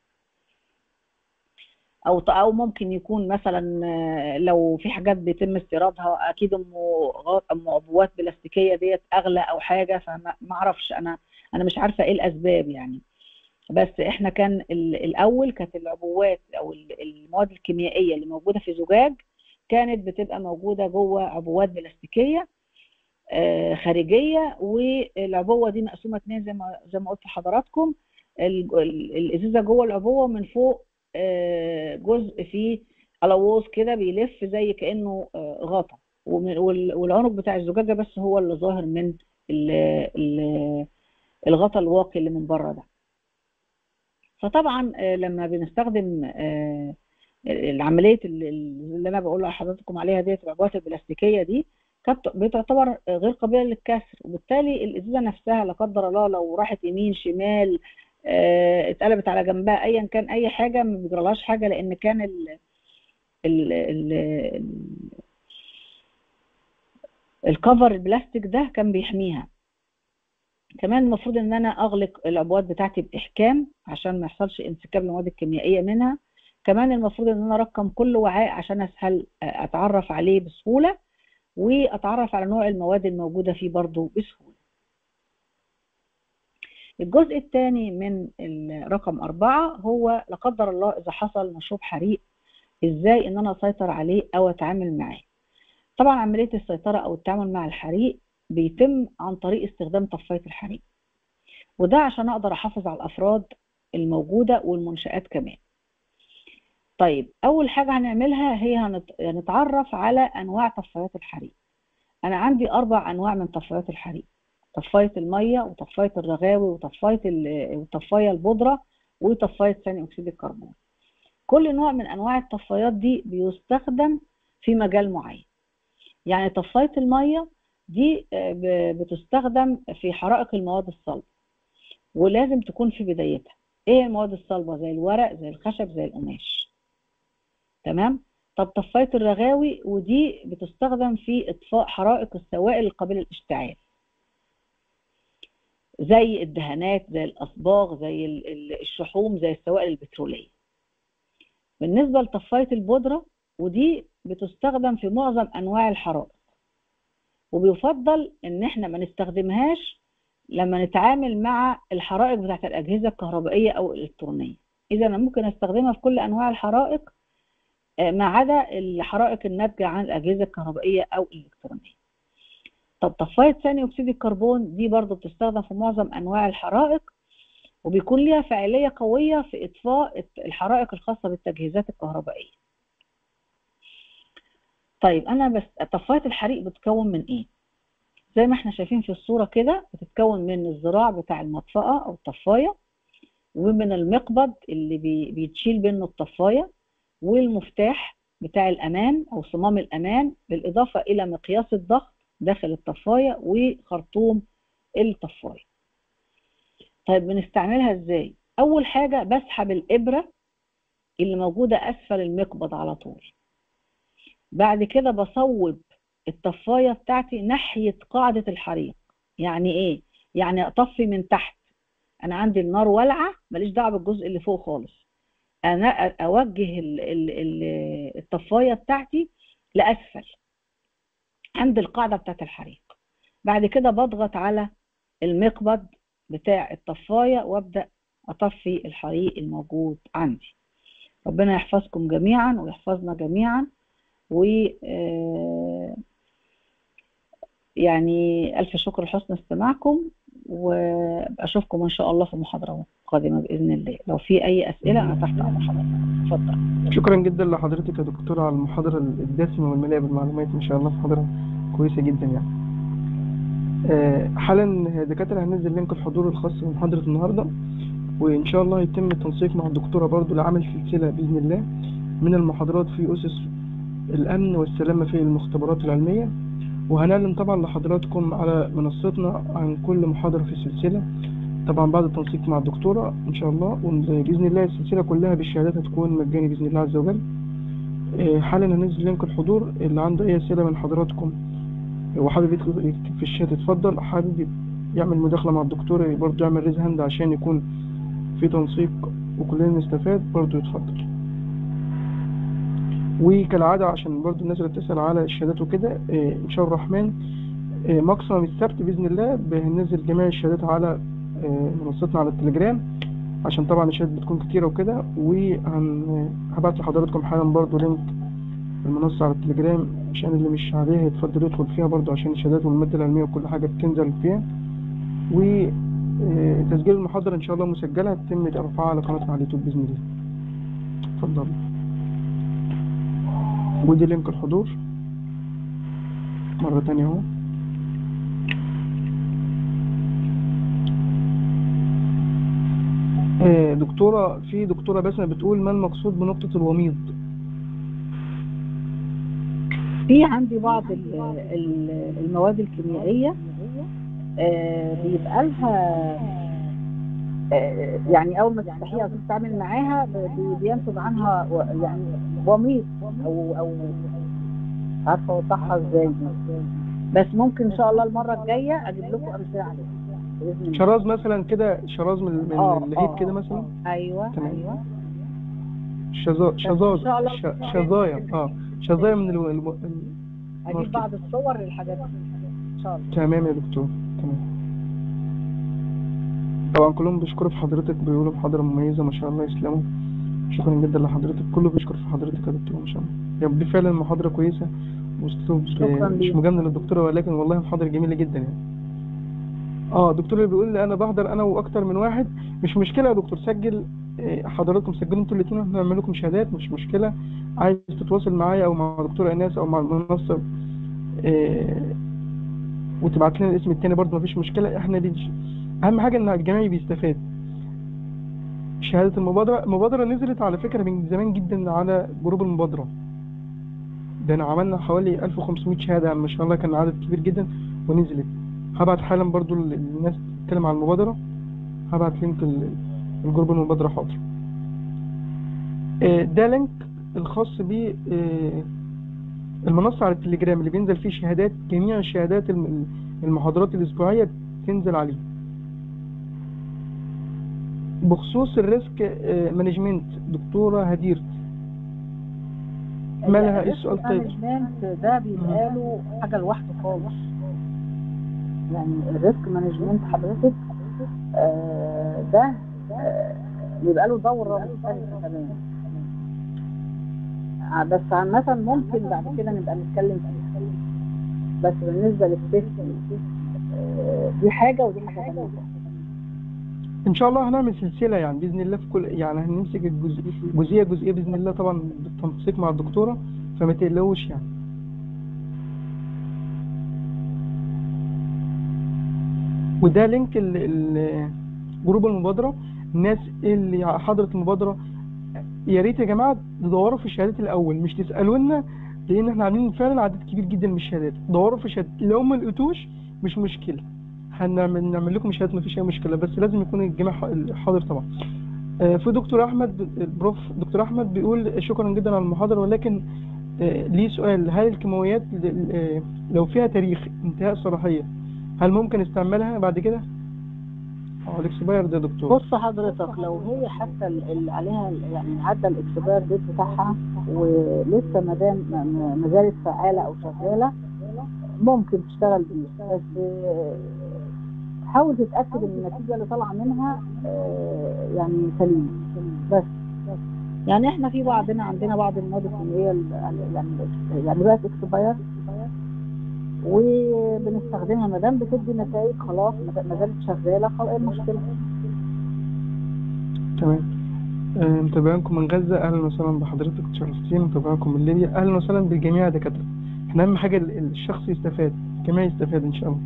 او او ممكن يكون مثلا آه، لو في حاجات بيتم استيرادها اكيد ام غ- ام عبوات بلاستيكيه ديت اغلى او حاجه فما ما اعرفش انا انا مش عارفه ايه الاسباب يعني بس احنا كان ال- الاول كانت العبوات او ال- المواد الكيميائيه اللي موجوده في زجاج كانت بتبقى موجوده جوه عبوات بلاستيكيه آه، خارجيه والعبوه دي مقسومه اتنين زي ما زي ما قلت لحضراتكم ال- ال- الازازه جوه العبوه من فوق آه، جزء فيه الووز كده بيلف زي كانه آه، غطا ومن- وال- والعنق بتاع الزجاجه بس هو اللي ظاهر من ال- ال- الغطا الواقي اللي من بره ده فطبعا آه، لما بنستخدم آه، العمليه اللي اللي انا بقول لحضراتكم عليها ديت العبوات البلاستيكيه دي كانت بتعتبر غير قابله للكسر وبالتالي الازازه نفسها لا قدر الله لو راحت يمين شمال آه، اتقلبت على جنبها ايا كان اي حاجه ما بيجرالهاش حاجه لان كان ال ال ال ال- الكفر البلاستيك ده كان بيحميها كمان المفروض ان انا اغلق العبوات بتاعتي باحكام عشان ما يحصلش انسكاب للمواد الكيميائيه منها كمان المفروض ان انا ارقم كل وعاء عشان اسهل اتعرف عليه بسهوله واتعرف على نوع المواد الموجوده فيه برضو بسهوله الجزء الثاني من ال- رقم أربعة هو لا قدر الله إذا حصل مشروب حريق إزاي إن أنا أسيطر عليه أو أتعامل معاه طبعا عملية السيطرة أو التعامل مع الحريق بيتم عن طريق استخدام طفاية الحريق وده عشان أقدر أحافظ على الأفراد الموجودة والمنشآت كمان طيب أول حاجة هنعملها هي هنت- هنتعرف على أنواع طفايات الحريق أنا عندي أربع أنواع من طفايات الحريق طفاية المية وطفاية الرغاوي وطفاية ال- وطفاية البودرة وطفاية ثاني أكسيد الكربون كل نوع من انواع الطفايات دي بيستخدم في مجال معين يعني طفايه الميه دي آه، ب- بتستخدم في حرائق المواد الصلبه ولازم تكون في بدايتها ايه المواد الصلبه زي الورق زي الخشب زي القماش تمام طب طفايه الرغاوي ودي بتستخدم في اطفاء حرائق السوائل القابله للاشتعال زي الدهانات زي الاصباغ زي ال- ال- الشحوم زي السوائل البتروليه بالنسبه لطفايه البودره ودي بتستخدم في معظم انواع الحرائق وبيفضل ان احنا ما نستخدمهاش لما نتعامل مع الحرائق بتاعت الاجهزه الكهربائيه او الالكترونيه اذا انا ممكن استخدمها في كل انواع الحرائق آه، ما عدا الحرائق الناتجه عن الاجهزه الكهربائيه او الالكترونيه طب طفايه ثاني اكسيد الكربون دي برضو بتستخدم في معظم انواع الحرائق وبيكون ليها فاعليه قويه في اطفاء الحرائق الخاصه بالتجهيزات الكهربائيه طيب انا بس طفايه الحريق بتتكون من ايه زي ما احنا شايفين في الصوره كده بتتكون من الذراع بتاع المطفأة او الطفايه ومن المقبض اللي بي- بيتشيل منه الطفايه والمفتاح بتاع الامان او صمام الامان بالاضافه الى مقياس الضغط داخل الطفايه وخرطوم الطفايه طيب بنستعملها ازاي اول حاجه بسحب الابره اللي موجوده اسفل المقبض على طول بعد كده بصوب الطفايه بتاعتي ناحيه قاعده الحريق يعني ايه يعني اطفي من تحت انا عندي النار والعه ماليش دعوه بالجزء اللي فوق خالص انا اوجه ال- ال- ال- الطفايه بتاعتي لاسفل عند القاعده بتاعت الحريق بعد كده بضغط على المقبض بتاع الطفايه وابدا اطفي الحريق الموجود عندي ربنا يحفظكم جميعا ويحفظنا جميعا و آه، يعني ألف شكر لحسن استماعكم وأشوفكم إن شاء الله في محاضرة قادمة بإذن الله لو في أي أسئلة أنا تحت أمر حضرتك اتفضل شكرا جدا لحضرتك يا دكتورة على المحاضرة الدسمة والمليئة بالمعلومات إن شاء الله محاضرة كويسة جدا يعني آه، حالا يا دكاترة هننزل لينك الحضور الخاص بمحاضرة النهاردة وإن شاء الله يتم التنسيق مع الدكتورة برضو لعمل سلسلة بإذن الله من المحاضرات في أسس الأمن والسلامة في المختبرات العلمية وهنعلن طبعا لحضراتكم على منصتنا عن كل محاضرة في السلسلة طبعا بعد التنسيق مع الدكتورة إن شاء الله وبإذن الله السلسلة كلها بالشهادات هتكون مجاني بإذن الله عز وجل آه، حالا هننزل لينك الحضور اللي عنده أي أسئلة من حضراتكم وحابب يكتب يكتب في الشات اتفضل حابب يعمل مداخلة مع الدكتور برضه يعمل ريز هاند عشان يكون في تنسيق وكلنا نستفاد برضه يتفضل وكالعادة عشان برضه الناس اللي بتسأل على الشهادات وكده آه، إن شاء الله الرحمن آه، ماكسيمم السبت بإذن الله هننزل جميع الشهادات على آه، منصتنا على التليجرام عشان طبعا الشهادات بتكون كتيرة وكده وهبعت لحضراتكم حالا برضه لينك المنصة على التليجرام عشان اللي مش عليها يتفضل يدخل فيها برضه عشان الشهادات والمادة العلمية وكل حاجة بتنزل فيها وتسجيل المحاضرة إن شاء الله مسجلة هتتم رفعها على قناتنا على اليوتيوب بإذن الله اتفضل ودي لينك الحضور مرة تانية اهو آه، دكتورة في دكتورة بسمة بتقول ما المقصود بنقطة الوميض في عندي بعض ال- ال- المواد الكيميائية آه، بيبقى لها آه، يعني أول ما تفتحيها وتتعامل معاها ب- بي- بينتج عنها و- يعني وميض أو أو عارفة أوضحها إزاي دي. بس ممكن إن شاء الله المرة الجاية أجيب لكم أمثلة عليها بإذن الله شراز مثلا كده شراز من من آه، اللهيب آه، كده آه، مثلا أيوه تمام. أيوه شظا شظاظ إن شاء الله ش- شظايا اه شظايا من الو... الو... ال... أجيب بعض الصور للحاجات دي إن شاء الله تمام يا دكتور تمام طبعا كلهم بيشكروا في حضرتك بيقولوا محاضرة مميزة ما شاء الله يسلموا شكرا جدا لحضرتك كله بيشكر في حضرتك يا دكتور ما شاء الله يعني دي فعلا محاضرة كويسة واسلوب شكراً مش ليك. مجاملة للدكتورة ولكن والله محاضرة جميلة جدا يعني اه الدكتور اللي بيقول لي انا بحضر انا واكتر من واحد مش مشكلة يا دكتور سجل آه، حضراتكم سجلوا انتوا الاثنين واحنا نعمل لكم شهادات مش مشكلة عايز تتواصل معايا او مع دكتور ايناس او مع المنصة آه، وتبعت لنا الاسم التاني برضه مفيش مشكلة احنا بنش... اهم حاجة ان الجميع بيستفاد شهادة المبادرة المبادرة نزلت على فكرة من زمان جدا على جروب المبادرة ده أنا عملنا حوالي 1500 شهادة يعني ما شاء الله كان عدد كبير جدا ونزلت هبعت حالا برضو للناس تتكلم عن المبادرة هبعت لينك ال- الجروب المبادرة حاضر آه، ده لينك الخاص ب المنصة على التليجرام اللي بينزل فيه شهادات جميع شهادات الم- المحاضرات الأسبوعية تنزل عليه بخصوص الريسك آه، مانجمنت دكتورة هدير مالها ايه السؤال طيب مانجمنت ده بيبقى له حاجه لوحده خالص يعني الريسك مانجمنت حضرتك آه، ده آه، بيبقى له دوره مختلفه تماما آه، بس عامة ممكن بعد كده نبقى نتكلم فيها بس بالنسبة للسيفتي آه، دي حاجة ودي حاجة تانية ان شاء الله هنعمل سلسلة يعني بإذن الله في كل يعني هنمسك الجزء جزئية جزئية بإذن الله طبعا بالتنسيق مع الدكتورة فما تقلقوش يعني وده لينك ال- ال- جروب المبادرة الناس اللي حضرت المبادرة يا ريت يا جماعة تدوروا في الشهادات الأول مش تسألوا لنا لأن احنا عاملين فعلا عدد كبير جدا من الشهادات دوروا في الشهادات لو ما لقيتوش مش مشكلة هنعمل نعمل لكم شهادات مفيش أي مشكلة بس لازم يكون الجميع ح- حاضر طبعا آه، في دكتور أحمد البروف دكتور أحمد بيقول شكرا جدا على المحاضرة ولكن آه، ليه سؤال هل الكيماويات ل- آه، لو فيها تاريخ انتهاء صلاحية هل ممكن استعملها بعد كده؟ اه الاكسباير ده يا دكتور بص حضرتك لو هي حتى ال- اللي عليها ال- يعني عدى الاكسباير ديت بتاعها ولسه ما دام ما- ما ما زالت فعالة أو شغالة ممكن تشتغل بيها بس آه، حاول تتأكد إن النتيجة اللي طالعة منها آه، يعني سليمة بس يعني احنا في بعضنا عندنا بعض المواد الكيميائية ال- يعني يعني بقت اكسباير وبنستخدمها ما دام بتدي نتائج خلاص ما ما زالت شغالة خلاص ايه المشكلة؟ تمام آه، متابعينكم من غزة أهلا وسهلا بحضرتك تشرفتين متابعينكم من ليبيا أهلا وسهلا بالجميع يا دكاترة احنا أهم حاجة ال- الشخص يستفاد الجميع يستفاد إن شاء الله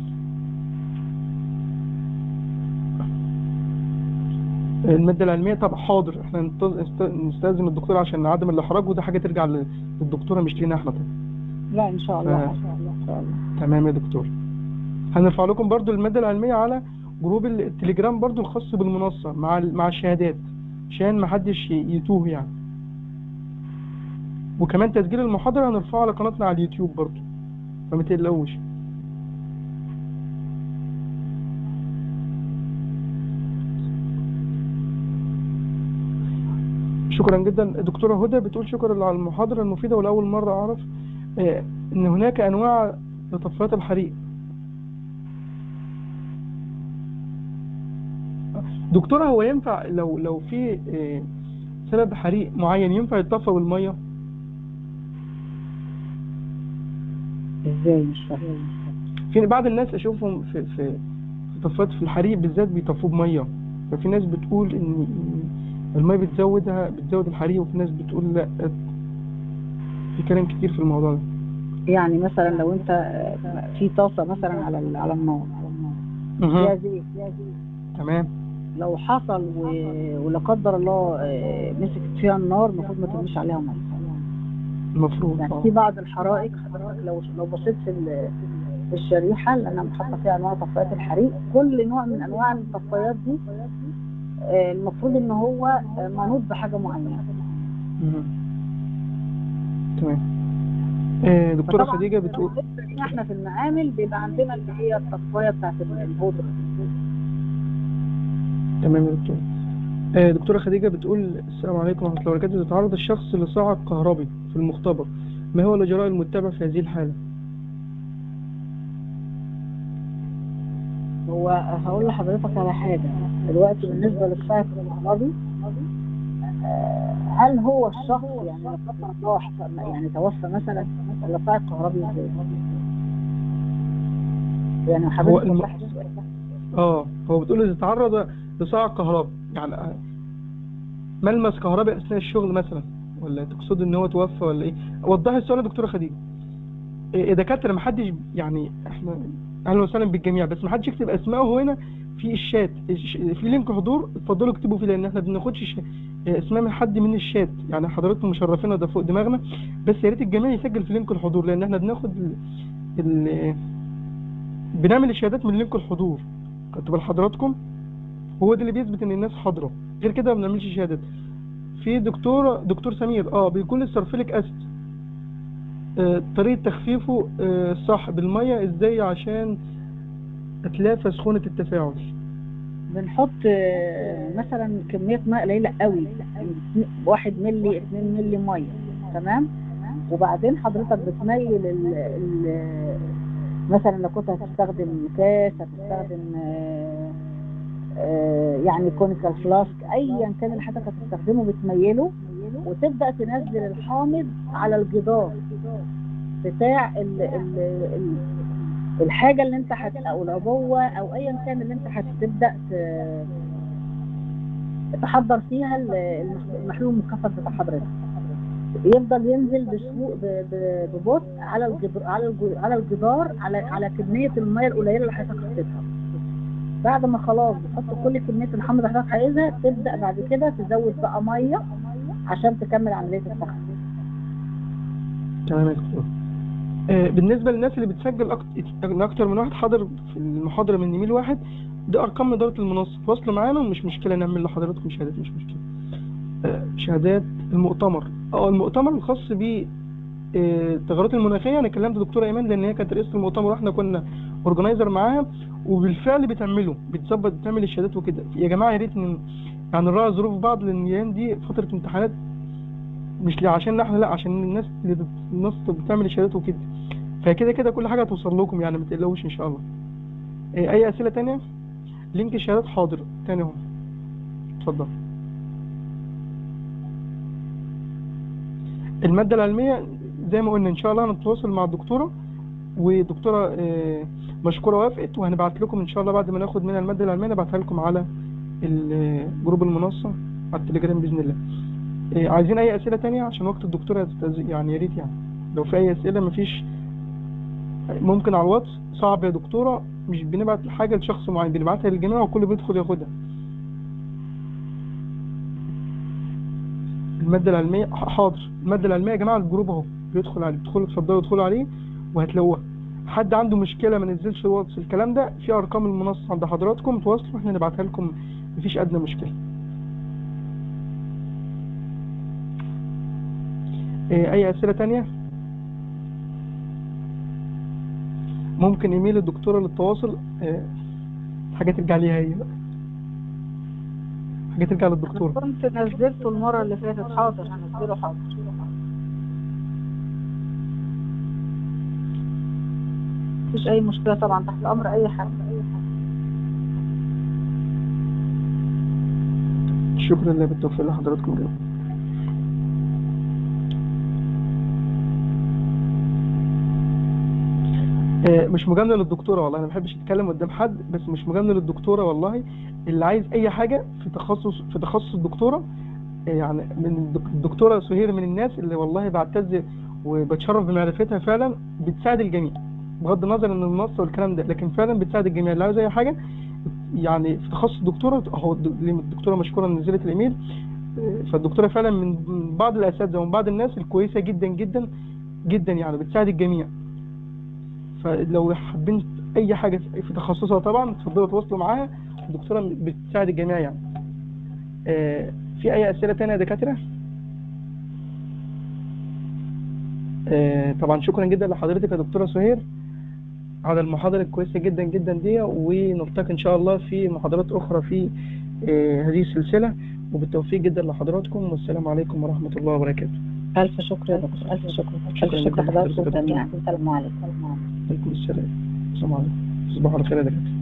المادة العلمية طب حاضر احنا ننتظ- نست- نستأذن الدكتور عشان نعدم الإحراج وده حاجة ترجع لل- للدكتورة مش لينا احنا طبعا لا ان شاء الله آه. ان شاء الله ان شاء الله تمام يا دكتور هنرفع لكم برضو المادة العلمية على جروب التليجرام برضو الخاص بالمنصة مع ال- مع الشهادات عشان ما حدش ي- يتوه يعني وكمان تسجيل المحاضرة هنرفعه على قناتنا على اليوتيوب برضو فما تقلقوش شكرا جدا دكتورة هدى بتقول شكرا على المحاضرة المفيدة ولأول مرة أعرف آه، إن هناك أنواع لطفايات الحريق دكتورة هو ينفع لو لو في آه، سبب حريق معين ينفع يتطفى بالمية؟ ازاي مش فاهم في بعض الناس أشوفهم في في في طفايات في الحريق بالذات بيطفوه بمية ففي ناس بتقول إن إن المية بتزودها بتزود الحريق وفي ناس بتقول لا في كلام كتير في الموضوع ده يعني مثلا لو انت آه، في طاسه مثلا على ال- على النار فيها مهم. زيت فيها زيت تمام لو حصل و... ولا قدر الله آه، مسكت فيها النار المفروض ما ترميش عليها ميه المفروض يعني آه. في بعض الحرائق حضرتك لو لو بصيت في ال- في الشريحه اللي انا حاطه فيها انواع طفايات الحريق كل نوع من انواع الطفايات دي آه، المفروض ان هو آه، منوط بحاجه معينه مهم. تمام آه، دكتورة فطبعاً خديجة بتقول بالنسبة لنا احنا في المعامل بيبقى عندنا اللي هي التصفيه بتاعت البودره تمام يا دكتور آه، دكتورة خديجة بتقول السلام عليكم ورحمة الله وبركاته يتعرض الشخص لصعق كهربي في المختبر ما هو الإجراء المتبع في هذه الحالة؟ هو هقول لحضرتك على حاجة دلوقتي بالنسبة للصعق الكهربي آه، هل هو الشخص يعني لا قدر الله حصل- يعني توفى مثلا ولا صعق كهربي ازاي؟ يعني هو حضرتك الم- وضحت السؤال ده. اه هو بتقول إذا تعرض لصعق كهربي يعني آه، ملمس كهربي أثناء الشغل مثلا ولا تقصد إن هو توفى ولا إيه؟ وضحي السؤال يا دكتورة خديجة إيه دكاترة محدش يعني إحنا أهلا وسهلا بالجميع بس محدش يكتب أسمائه هنا في الشات الش- في لينك حضور اتفضلوا اكتبوا فيه لان احنا ما بناخدش ش- آه، اسماء من حد من الشات يعني حضراتكم مشرفينا ده فوق دماغنا بس يا ريت الجميع يسجل في لينك الحضور لان احنا بناخد ال... ال... بنعمل الشهادات من لينك الحضور خدتوا بال حضراتكم هو ده اللي بيثبت ان الناس حاضره غير كده ما بنعملش شهادات في دكتور دكتور سمير اه بيكون السلفيليك اسيد آه، طريقة تخفيفه آه، صح بالمية ازاي عشان اتلافى سخونة التفاعل بنحط آه، مثلا كمية ماء قليلة قوي واحد ملي اتنين ملي مية تمام وبعدين حضرتك بتميل ال ال مثلا لو كنت هتستخدم كاس هتستخدم آه، آه، يعني كونيكال فلاسك ايا كان اللي حضرتك هتستخدمه بتميله وتبدا تنزل الحامض على الجدار بتاع ال ال ال الحاجه اللي انت هت او العبوه او ايا كان اللي انت هتبدا ت- تحضر فيها ال- المح- المحلول المكثف بتاع حضرتك يفضل ينزل بشو- ب- ب- ببطء على الجدار على الج- على الجدار على على كميه الميه القليله اللي حضرتك حطيتها بعد ما خلاص بتحط كل كميه الحمض اللي حضرتك عايزها تبدا بعد كده تزود بقى ميه عشان تكمل عمليه السخن تمام يا دكتور آه، بالنسبة للناس اللي بتسجل أكتر, أكتر من واحد حاضر في المحاضرة من ايميل واحد ده أرقام إدارة المنصة تواصلوا معانا ومش مشكلة نعمل لحضراتكم شهادات مش مشكلة آه، شهادات المؤتمر اه المؤتمر الخاص ب التغيرات المناخية أنا كلمت دكتورة إيمان لأن هي كانت رئيسة المؤتمر وإحنا كنا أورجنايزر معاها وبالفعل بتعمله بتظبط بتعمل الشهادات وكده يا جماعة يا ريت إن- يعني نراعي ظروف بعض لأن الأيام دي فترة امتحانات مش ليه عشان احنا لا عشان الناس اللي بت- الناس بتعمل الشهادات وكده فكده كده كل حاجه هتوصل لكم يعني ما تقلقوش ان شاء الله إيه، اي اسئله تانية لينك الشهادات حاضر تاني اهو اتفضل الماده العلميه زي ما قلنا ان شاء الله هنتواصل مع الدكتوره ودكتوره آه، مشكوره وافقت وهنبعت لكم ان شاء الله بعد ما ناخد منها الماده العلميه نبعتها لكم على ال- جروب المنصه على التليجرام باذن الله إيه، عايزين اي اسئله تانية عشان وقت الدكتوره يستأذ- يعني يا ريت يعني لو في اي اسئله مفيش ممكن على الواتس صعب يا دكتوره مش بنبعت حاجه لشخص معين بنبعتها للجميع والكل بيدخل ياخدها الماده العلميه ح- حاضر الماده العلميه يا جماعه الجروب اهو بيدخل عليه بتدخلوا اتفضلوا ادخلوا عليه وهتلاقوها حد عنده مشكله ما نزلش الواتس الكلام ده في ارقام المنصه عند حضراتكم تواصلوا احنا نبعتها لكم مفيش ادنى مشكله إيه، اي اسئله تانية ممكن ايميل الدكتوره للتواصل إيه، حاجه ترجع ليها هي بقى حاجه ترجع للدكتوره كنت نزلته المره اللي فاتت حاضر هنزله حاضر مفيش اي مشكله طبعا تحت امر اي حد شكرا لله بالتوفيق لحضراتكم جميعا آه، مش مجامله للدكتوره والله انا ما بحبش اتكلم قدام حد بس مش مجامله للدكتوره والله اللي عايز اي حاجه في تخصص في تخصص الدكتوره آه، يعني من الدك- الدكتوره سهير من الناس اللي والله بعتز وبتشرف بمعرفتها فعلا بتساعد الجميع بغض النظر ان النص والكلام ده لكن فعلا بتساعد الجميع اللي عايز اي حاجه يعني في تخصص الدكتوره اهو الد- الدكتوره مشكوره نزلت الايميل آه، فالدكتوره فعلا من من بعض الاساتذه ومن بعض الناس الكويسه جدا جدا جدا يعني بتساعد الجميع فلو حابين اي حاجه في تخصصها طبعا تفضلوا تواصلوا معاها الدكتوره بتساعد الجميع يعني آه، في اي اسئله تانية يا دكاتره آه، طبعا شكرا جدا لحضرتك يا دكتوره سهير على المحاضره الكويسه جدا جدا دي ونلتقي ان شاء الله في محاضرات اخرى في آه، هذه السلسله وبالتوفيق جدا لحضراتكم والسلام عليكم ورحمه الله وبركاته الف شكر يا دكتور الف شكر الف شكراً شكر جداً لحضراتكم لحضرتك. جميعا السلام عليكم عليكم السلام السلام عليكم تصبحوا على خير يا دكاتره